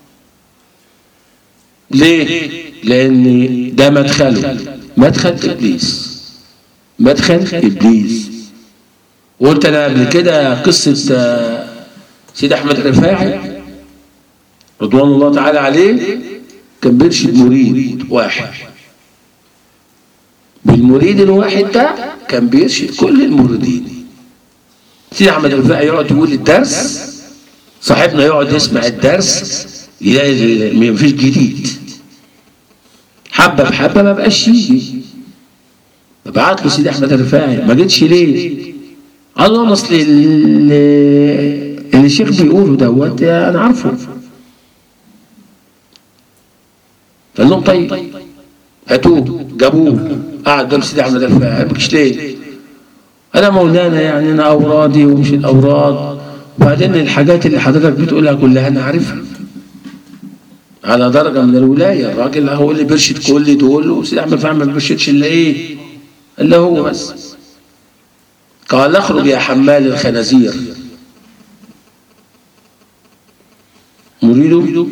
ليه لان ده مدخله مدخل ابليس مدخل ابليس وقلت انا قبل كده قصه سيد احمد الرفاعي رضوان الله تعالى عليه كان بيرشد مريد واحد بالمريد الواحد ده كان بيرشد كل المريدين سيد احمد الرفاعي يقعد يقول الدرس صاحبنا يقعد يسمع الدرس يلاقي مفيش جديد حبه بحبه ما بقاش يجي فبعت له سيدي احمد الرفاعي ما جيتش ليه؟ قال له اصل اللي الشيخ بيقوله دوت انا عارفه قال لهم طيب هاتوه جابوه قعد قدام سيدي احمد الرفاعي ما جيتش ليه؟ انا مولانا يعني انا اورادي ومش الاوراد وبعدين الحاجات اللي حضرتك بتقولها كلها انا عارفها على درجه من الولايه الراجل هو اللي بيرشد كل دول وسيدي احمد فهم ما بيرشدش الا ايه؟ الا هو بس قال اخرج يا حمال الخنازير مريده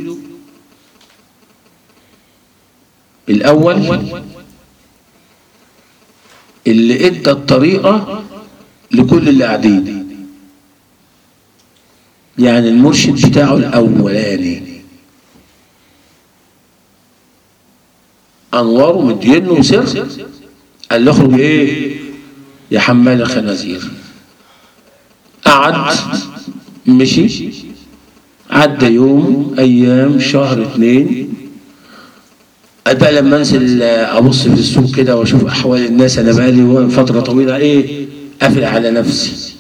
الاول اللي ادى الطريقه لكل اللي قاعدين يعني المرشد بتاعه الاولاني انواره مدينه سر قال له اخرج ايه يا حمال الخنازير قعد مشي عدى يوم ايام شهر اتنين قال بقى لما انزل ابص في السوق كده واشوف احوال الناس انا بقالي فتره طويله ايه قافل على نفسي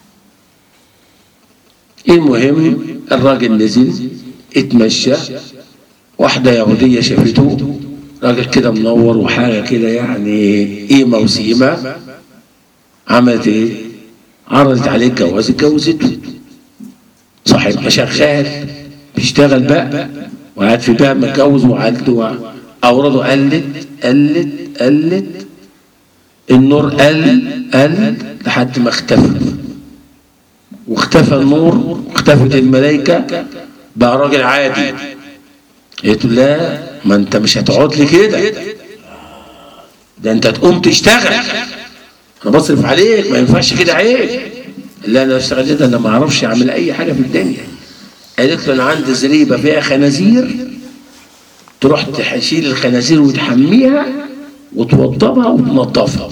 المهم الراجل نزل اتمشى واحده يهوديه شافته راجل كده منور وحاجه كده يعني قيمه وسيمه عملت ايه؟ عرضت عليه الجواز اتجوزته صاحبها شغال بيشتغل بقى وقاعد في بقى متجوز وعدته اورده قلت قلت قلت النور قل قل لحد ما اختفى واختفى النور واختفت الملائكه بقى راجل عادي قلت له لا ما انت مش هتقعد لي كده ده انت تقوم تشتغل انا بصرف عليك ما ينفعش كده عيب لا انا اشتغل كده انا ما اعرفش اعمل اي حاجه في الدنيا قالت له انا عندي زريبه فيها خنازير تروح تشيل الخنازير وتحميها وتوضبها وتنظفها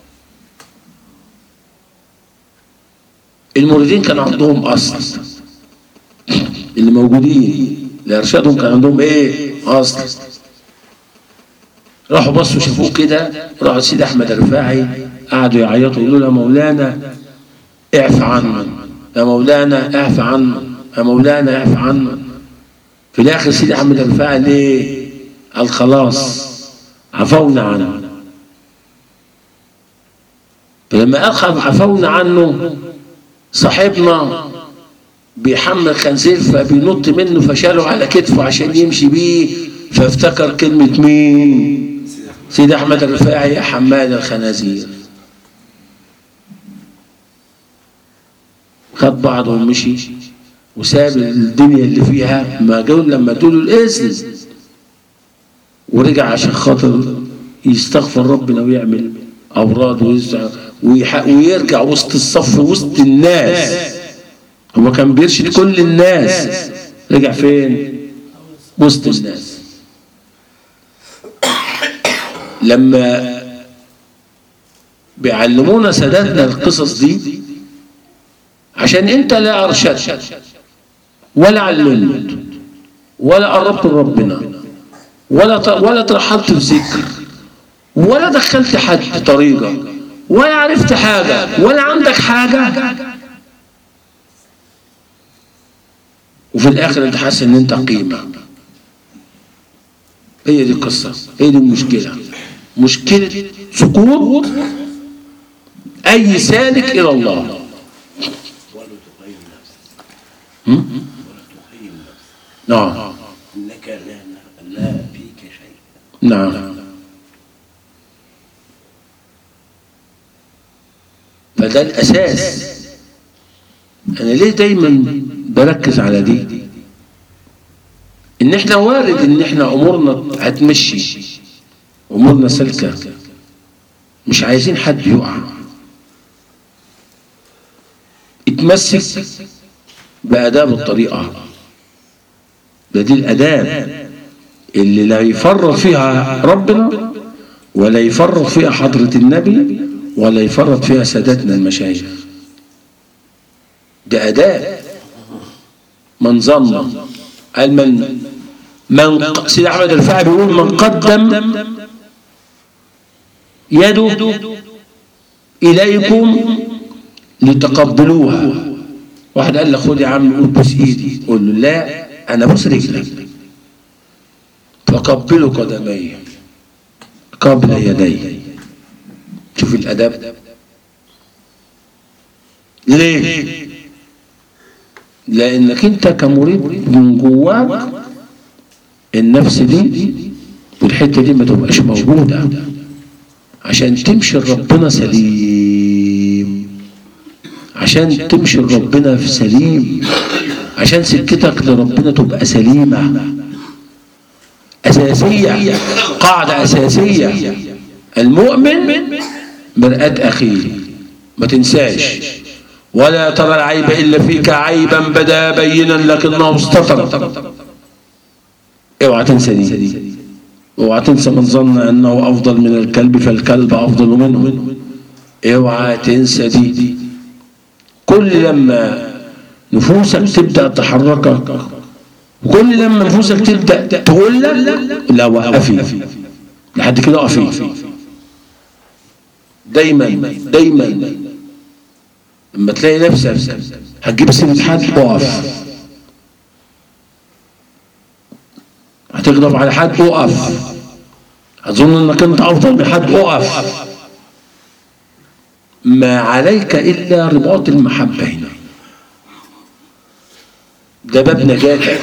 المريدين كان عندهم اصل اللي موجودين اللي ارشادهم كان عندهم ايه اصل راحوا بصوا شافوه كده راحوا سيدي احمد الرفاعي قعدوا يعيطوا يقولوا له يا مولانا اعف عنا يا مولانا اعف عنا يا مولانا اعف عنا في الاخر سيدي احمد الرفاعي ليه قال خلاص عفونا عنه فلما قال عفونا عنه صاحبنا بيحمل خنزير فبينط منه فشاله على كتفه عشان يمشي بيه فافتكر كلمة مين سيدي أحمد الرفاعي حمال الخنازير خد بعضه ومشي وساب الدنيا اللي فيها ما جو لما ادوا له الاذن ورجع عشان خاطر يستغفر ربنا ويعمل اوراد ويزع ويح- ويرجع وسط الصف وسط الناس هو كان بيرشد كل الناس رجع فين وسط الناس لما بيعلمونا ساداتنا القصص دي عشان انت لا ارشدت ولا علمت ولا قربت لربنا ولا ت- ولا ترحلت في ذكر ولا دخلت حد طريقه ولا عرفت حاجه ولا عندك حاجه وفي الاخر انت حاسس ان انت قيمه هي دي القصه هي دي المشكله مشكله سقوط اي سالك الى الله ولا تقيم نفسك هم؟ ولا تقيم نفسك نعم انك لا لا فيك شيء نعم فده الأساس أنا ليه دايما بركز على دي إن إحنا وارد إن إحنا أمورنا هتمشي أمورنا سلكة مش عايزين حد يقع اتمسك بآداب الطريقة ده دي الآداب اللي لا يفرط فيها ربنا ولا يفرط فيها حضرة النبي ولا يفرط فيها سادتنا المشايخ ده أداء من ظن قال من من سيد أحمد الرفاعي بيقول من قدم يده إليكم لتقبلوها واحد قال له خد يا عم قول بوس ايدي قول له لا انا بوس رجلك فقبلوا قدمي قبل يدي شوف الاداب ليه لانك انت كمريد من جواك النفس دي والحته دي ما تبقاش موجوده عشان تمشي لربنا سليم عشان تمشي لربنا في سليم عشان سكتك لربنا تبقى سليمه أساسية قاعدة أساسية المؤمن مرآة أخيه ما تنساش ولا ترى العيب إلا فيك عيبا بدا بينا لكنه استطر اوعى تنسى دي اوعى تنسى من ظن انه افضل من الكلب فالكلب افضل منه اوعى تنسى دي كل لما نفوسك تبدا تحركك وكل لما نفوسك تبدا تقول لك لا وقفي لحد كده اقفي دايما دايما لما تلاقي نفسك هتجيب سيرة حد اقف هتغضب على حد اقف هتظن انك انت افضل من حد اقف ما عليك الا رباط المحبه هنا ده باب نجاتك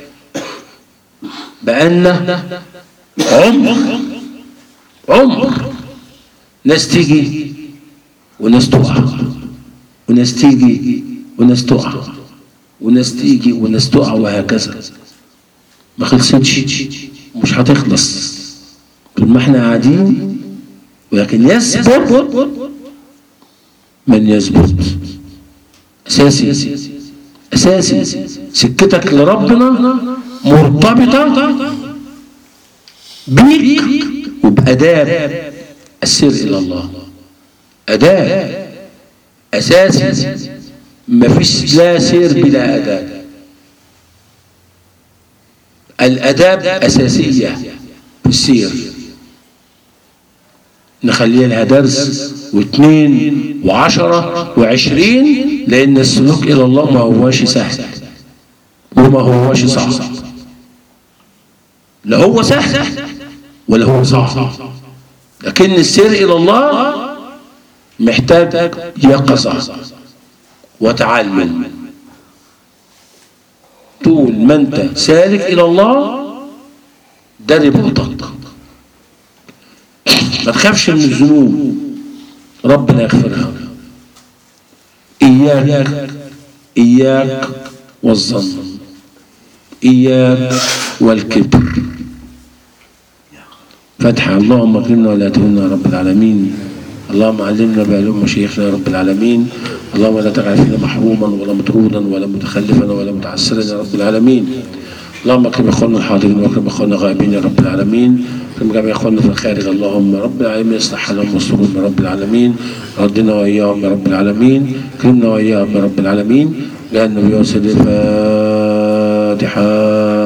بأن عمر عمر ناس تيجي وناس تقع وناس تيجي وناس تقع وناس تيجي وناس تقع وهكذا ما خلصتش مش هتخلص طول ما احنا قاعدين ولكن يثبت من يثبت اساسي اساسي سكتك لربنا مرتبطه بيك وباداب السر الى الله اداب اساسي مفيش لا سير بلا اداب الاداب اساسيه في السير نخليها لها درس واثنين وعشرة وعشرين لأن السلوك إلى الله ما هواش سهل وما هواش صعب لا هو سهل ولا هو صعب لكن السير إلى الله محتاج يقظة وتعلم طول ما أنت سالك إلى الله ده رباطك ما تخافش من الذنوب ربنا يغفرها إياك إياك والظن إياك والكبر فتح اللهم اكرمنا ولا تهنا يا رب العالمين اللهم علمنا بعلوم مشايخنا يا رب العالمين اللهم لا تجعل فينا محروما ولا مطرودا ولا متخلفا ولا متعسرا يا رب العالمين اللهم اكرم اخواننا الحاضرين واكرم اخواننا الغائبين يا رب العالمين اكرم جميع اخواننا في الخارج اللهم رب العالمين اصلح حالهم واسترهم يا رب العالمين ردنا واياهم يا رب العالمين اكرمنا واياهم يا رب العالمين جعلنا بيوصل الفاتحه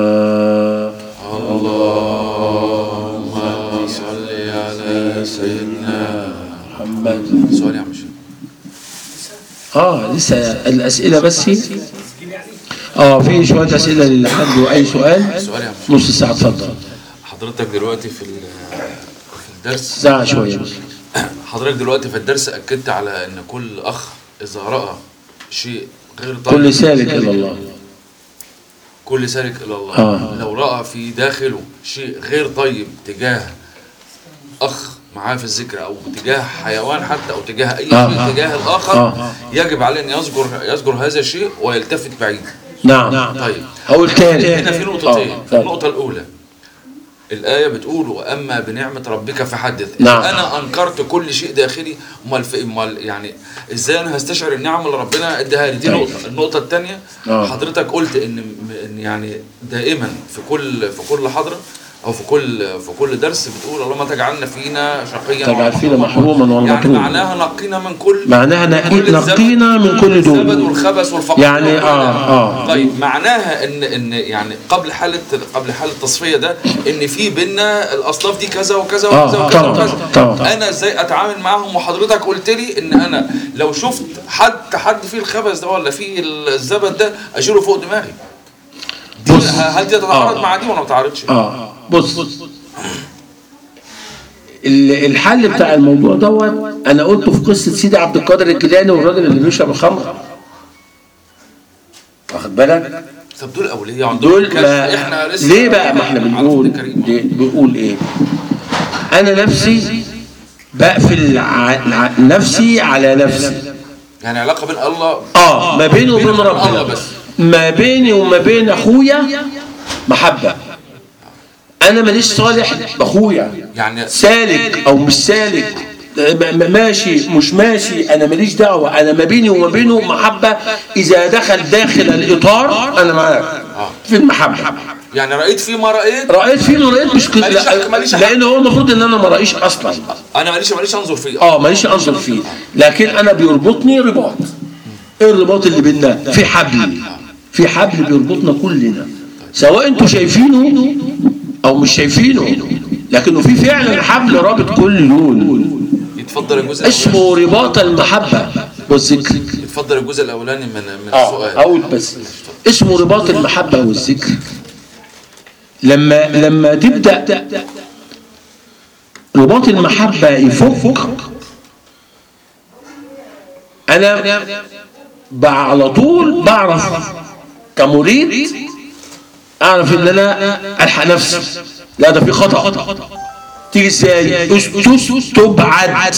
اللهم صل على سيدنا محمد سؤال يا عم شيخ اه لسه الاسئله بس اه في شويه اسئله للي عنده اي سؤال سؤال يا عم شيخ نص ساعه اتفضل حضرتك دلوقتي في ال- في الدرس ساعه شويه بس حضرتك دلوقتي في الدرس اكدت على ان كل اخ اذا راى شيء غير طيب كل سالك الى الله كل سالك الى الله آه. لو راى في داخله شيء غير طيب تجاه اخ معاه في الذكر او تجاه حيوان حتى او تجاه اي آه. شيء تجاه الاخر آه. يجب عليه ان يذكر يذكر هذا الشيء ويلتفت بعيد نعم طيب اقول تاني هنا في نقطتين آه، اتفضل. النقطة الأولى الآية بتقول وأما بنعمة ربك فحدث نعم. إذا أنا أنكرت كل شيء داخلي أمال في أمال يعني إزاي أنا هستشعر النعمة اللي ربنا إداها لي دي طيب. نقطة النقطة الثانية آه. حضرتك قلت إن إن يعني دائما في كل في كل حضرة أو في كل في كل درس بتقول اللهم تجعلنا فينا شقيا تجعل ولا فينا محروما. محروما ولا يعني مطرودا. معناها نقينا من كل معناها نقي- كل الزبد- نقينا من كل دول. الزبد والخبث والفقر يعني وكل آه، ده. آه. طيب معناها ان ان يعني قبل حاله قبل حاله التصفيه ده ان في بينا الاصناف دي كذا وكذا آه، وكذا وكذا طبعاً، وكذا طبعاً. انا ازاي اتعامل معاهم وحضرتك قلت لي ان انا لو شفت حد حد فيه الخبث ده ولا فيه الزبد ده اشيله فوق دماغي دي بص. هل دي تتعارض آه. مع دي ولا ما تتعارضش؟ اه بص ال- الحل بتاع الموضوع دوت انا قلته في قصه سيدي عبد القادر الجيلاني والراجل اللي بيشرب الخمر واخد بالك طب دول اولياء عندهم دول كشف. ما احنا لسه ليه بقى ما احنا على بنقول فضل كريم. دي- بنقول ايه انا نفسي بقفل ع- نفسي على نفسي يعني علاقه بين الله اه ما بيني وبين الله ربنا بس. ما بيني وما بين اخويا محبه انا ماليش صالح باخويا يعني سالك او مش سالك م- م- ماشي مش ماشي انا ماليش دعوه انا ما بيني وما بينه محبه اذا دخل داخل الاطار انا معاك في المحبه يعني رايت فيه ما رايت رايت فيه ما رايت مش كده ماليش حق- ماليش حق. لان هو المفروض ان انا ما رايش اصلا انا ماليش ماليش انظر فيه اه ماليش انظر فيه لكن انا بيربطني رباط ايه الرباط اللي بيننا في حبل في حبل بيربطنا كلنا سواء انتوا شايفينه او مش شايفينه لكنه في فعلا حبل رابط كل دول يتفضل الجزء الأولاني اسمه رباط المحبه والذكر يتفضل الجزء الاولاني من من اه السؤال اقول بس اسمه رباط المحبه والذكر لما لما تبدا رباط المحبه يفك انا بقى على طول بعرف كمريد اعرف ان انا الحق نفسي لا ده في خطا تيجي ازاي تستبعد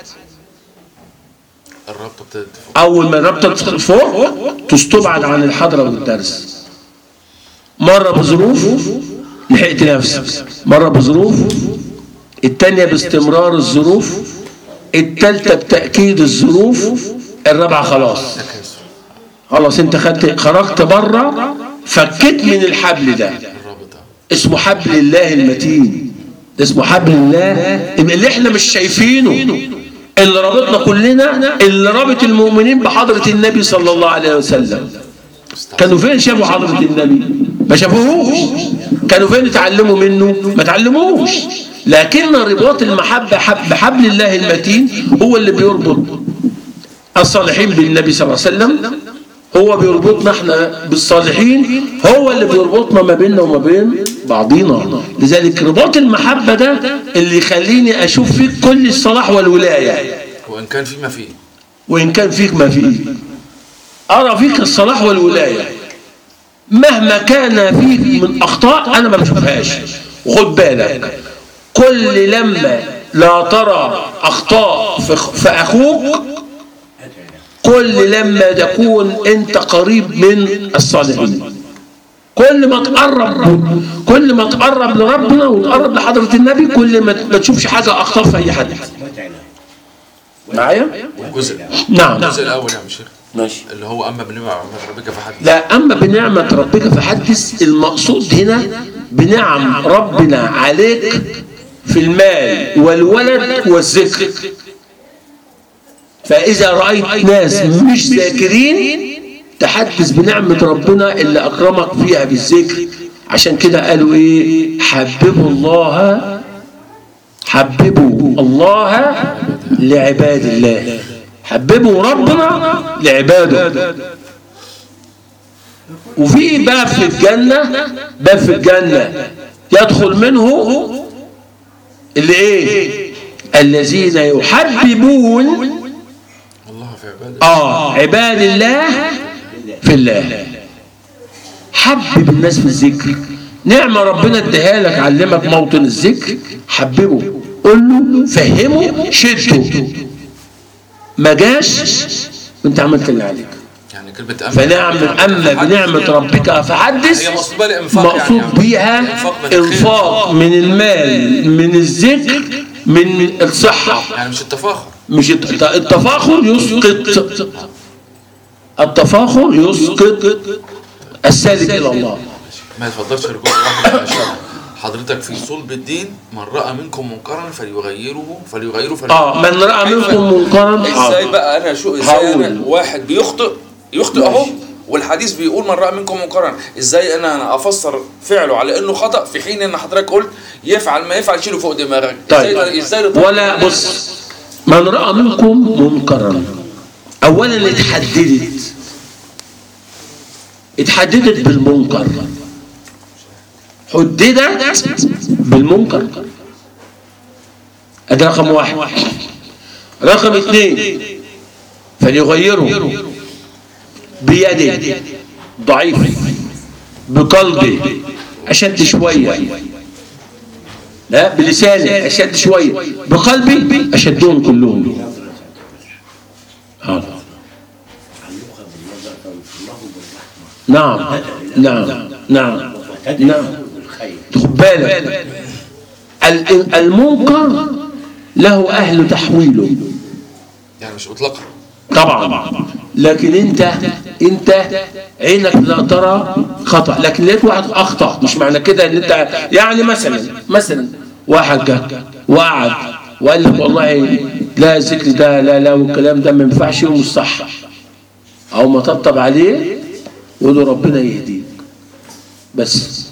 الرابطه ابتدت تفك اول ما الرابطه تدخل فوق تستبعد عن الحضره والدرس مره بظروف لحقت نفسي مره بظروف التانية باستمرار الظروف التالتة بتأكيد الظروف الرابعة خلاص خلاص انت خدت خرجت بره فكيت من الحبل ده الرابطه اسمه حبل الله المتين ده اسمه حبل الله اللي احنا مش شايفينه اللي رابطنا كلنا اللي رابط المؤمنين بحضرة النبي صلى الله عليه وسلم كانوا فين شافوا حضرة النبي ما شافوهوش كانوا فين اتعلموا منه ما تعلموش لكن رباط المحبة حب بحبل الله المتين هو اللي بيربط الصالحين بالنبي صلى الله عليه وسلم هو بيربطنا احنا بالصالحين هو اللي بيربطنا ما بيننا وما بين بعضينا لذلك رباط المحبة ده اللي يخليني اشوف فيك كل الصلاح والولاية وان كان فيما فيه وإن كان فيك ما فيه أرى فيك الصلاح والولاية مهما كان فيك من أخطاء أنا ما بشوفهاش وخد بالك كل لما لا ترى اخطاء في في اخوك كل لما تكون انت قريب من الصالحين كل ما تقرب كل ما تقرب لربنا وتقرب لحضرة النبي كل ما ما تشوفش حاجة أخطاء في أي حد معايا؟ الجزء نعم الجزء الاول يا عم شيخ ماشي اللي هو اما بنعمه ربك فحدث لا أما بنعمة ربك فحدث المقصود هنا بنعم ربنا عليك في المال والولد والذكر فإذا رأيت ناس مش ذاكرين تحدث بنعمة ربنا اللي أكرمك فيها بالذكر عشان كده قالوا إيه حببوا الله حببوا الله لعباد الله حببوا ربنا لعباده وفي باب في الجنة باب في الجنة يدخل منه اللي ايه الذين يحببون الله في عباده اه عباد الله في الله حبب الناس في الذكر نعمة ربنا اديها لك علمك موطن الذكر حببه قول له فهمه شده ما جاش وانت عملت اللي عليك يعني كلمه اما فنعم اما بنعمة ربك فحدث هي مقصوده لانفاق مقصود يعني بيها إنفاق من الخير. انفاق من المال من الذكر من الصحة يعني مش التفاخر مش الت- التفاخر يسقط التفاخر يسقط السالك الى الله ما يتفضلش رجوع واحد يا شيخ. حضرتك في صلب الدين من راى منكم منكرا فليغيره فليغيره فليغيره اه من راى منكم منكرا ازاي حاضر. بقى انا شو ازاي انا هقول. واحد بيخطئ يخطئ اهو والحديث بيقول من راى منكم منكرا ازاي انا انا افسر فعله على انه خطا في حين ان حضرتك قلت يفعل ما يفعل شيله فوق دماغك ازاي ده- طيب ازاي ده- ولا بص من راى منكم منكرا اولا اتحددت اتحددت بالمنكر حددت بالمنكر ادي رقم واحد رقم اثنين فليغيره بيده ضعيف بقلبه اشد شويه لا بلسانه اشد شويه بقلبي اشدهم كلهم حاضر نعم نعم نعم نعم خد بالك ال- المنكر له اهل تحويله يعني مش مطلقا طبعا لكن انت انت عينك لا ترى خطا لكن لقيت واحد اخطا مش معنى كده ان انت يعني مثلا مثلا واحد جه وقعد وقال لك والله لا الذكر ده لا لا والكلام ده ما ينفعش ومش صح او ما طبطب عليه وقول له ربنا يهديك بس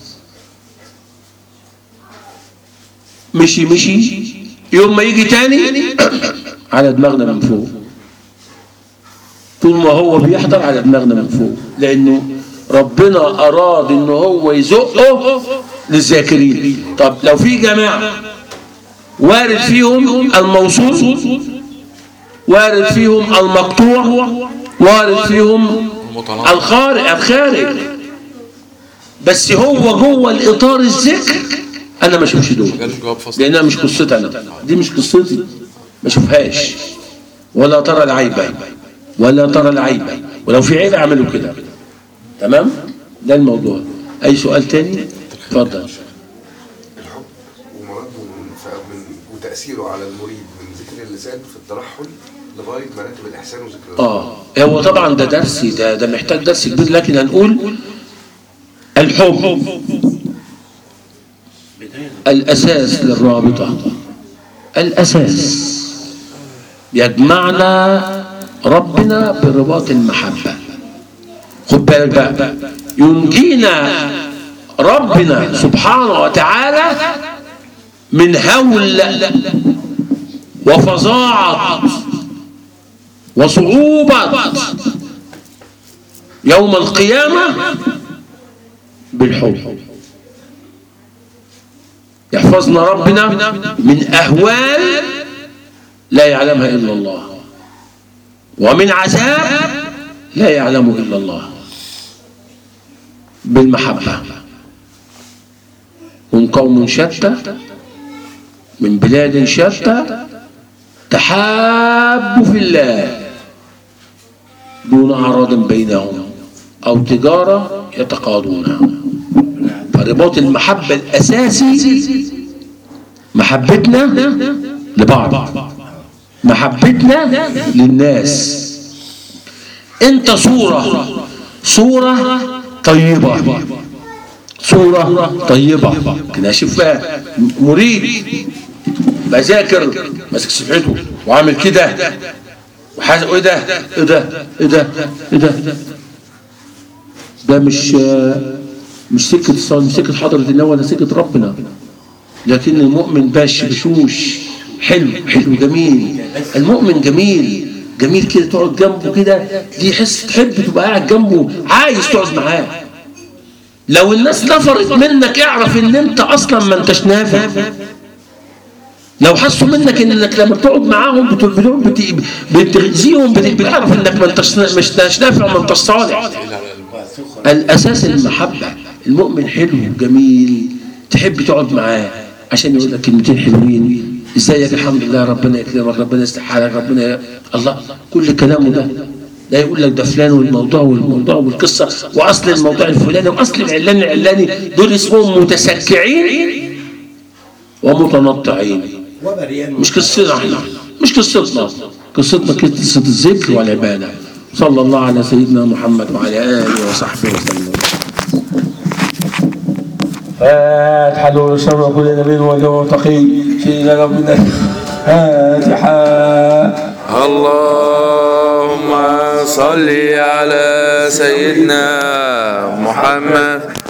مشي مشي يوم ما يجي تاني على دماغنا من فوق طول ما هو بيحضر على دماغنا من فوق لانه ربنا اراد ان هو يزقه للذاكرين طب لو في جماعه وارد فيهم الموصوف وارد فيهم المقطوع وارد فيهم المتناقض الخارج الخارج بس هو جوه الاطار الذكر انا ما اشوفش دول جالش جواب فصل لانها مش قصتي انا دي مش قصتي ما اشوفهاش ولا ترى العيبه ولا ترى العيبه ولو في عيب اعملوا كده تمام ده الموضوع اي سؤال تاني اتفضل الحب ومراده من, ف- من وتأثيره على المريد من ذكر اللسان في الترحل لغاية مراتب الإحسان وذكر الله اه هو طبعا ده درسي ده ده محتاج درس كبير لكن هنقول الحب الاساس للرابطه الاساس يجمعنا ربنا برباط المحبه خد بالك بقى ينجينا ربنا سبحانه وتعالى من هول وفظاعه وصعوبة يوم القيامة بالحب يحفظنا ربنا من أهوال لا يعلمها إلا الله ومن عذاب لا يعلمه إلا الله بالمحبة هم قوم شتى من بلاد شتى تحابوا في الله دون أعراض بينهم أو تجارة يتقاضونها فرباط المحبة الأساسي محبتنا لبعض محبتنا للناس انت صورة صورة طيبة صورة طيبة كده اشوف بقى مريد بذاكر ماسك صفحته وعامل كده وحاسس ايه ده ايه ده ايه ده ايه ده ده مش مش سكة الصلاة مش سكة حضرة الله ولا سكة ربنا لكن المؤمن باش بشوش حلو حلو جميل المؤمن جميل جميل كده تقعد جنبه كده دي يحس تحب تبقى قاعد جنبه عايز تقعد معاه لو الناس نفرت منك اعرف ان انت اصلا ما انتش نافع لو حسوا منك انك لما بتقعد معاهم بت- بت- بت- بتغذيهم بت- بتعرف انك ما انتش مش مش نافع وما انتش صالح الاساس المحبه المؤمن حلو جميل تحب تقعد معاه عشان يقول لك كلمتين حلوين ازيك الحمد لله ربنا يكرمك ربنا يصلح حالك ربنا ي... الله كل كلامه ده لا يقول لك ده فلان والموضوع والموضوع والقصه واصل الموضوع الفلاني واصل العلاني العلاني دول اسمهم متسكعين ومتنطعين مش قصتنا احنا مش قصتنا قصتنا قصه الذكر والعباده صلى الله على سيدنا محمد وعلى اله وصحبه وسلم فاتحة نور الشر كل نبي وجه تقي سيدنا ربنا فاتحة اللهم صل على سيدنا محمد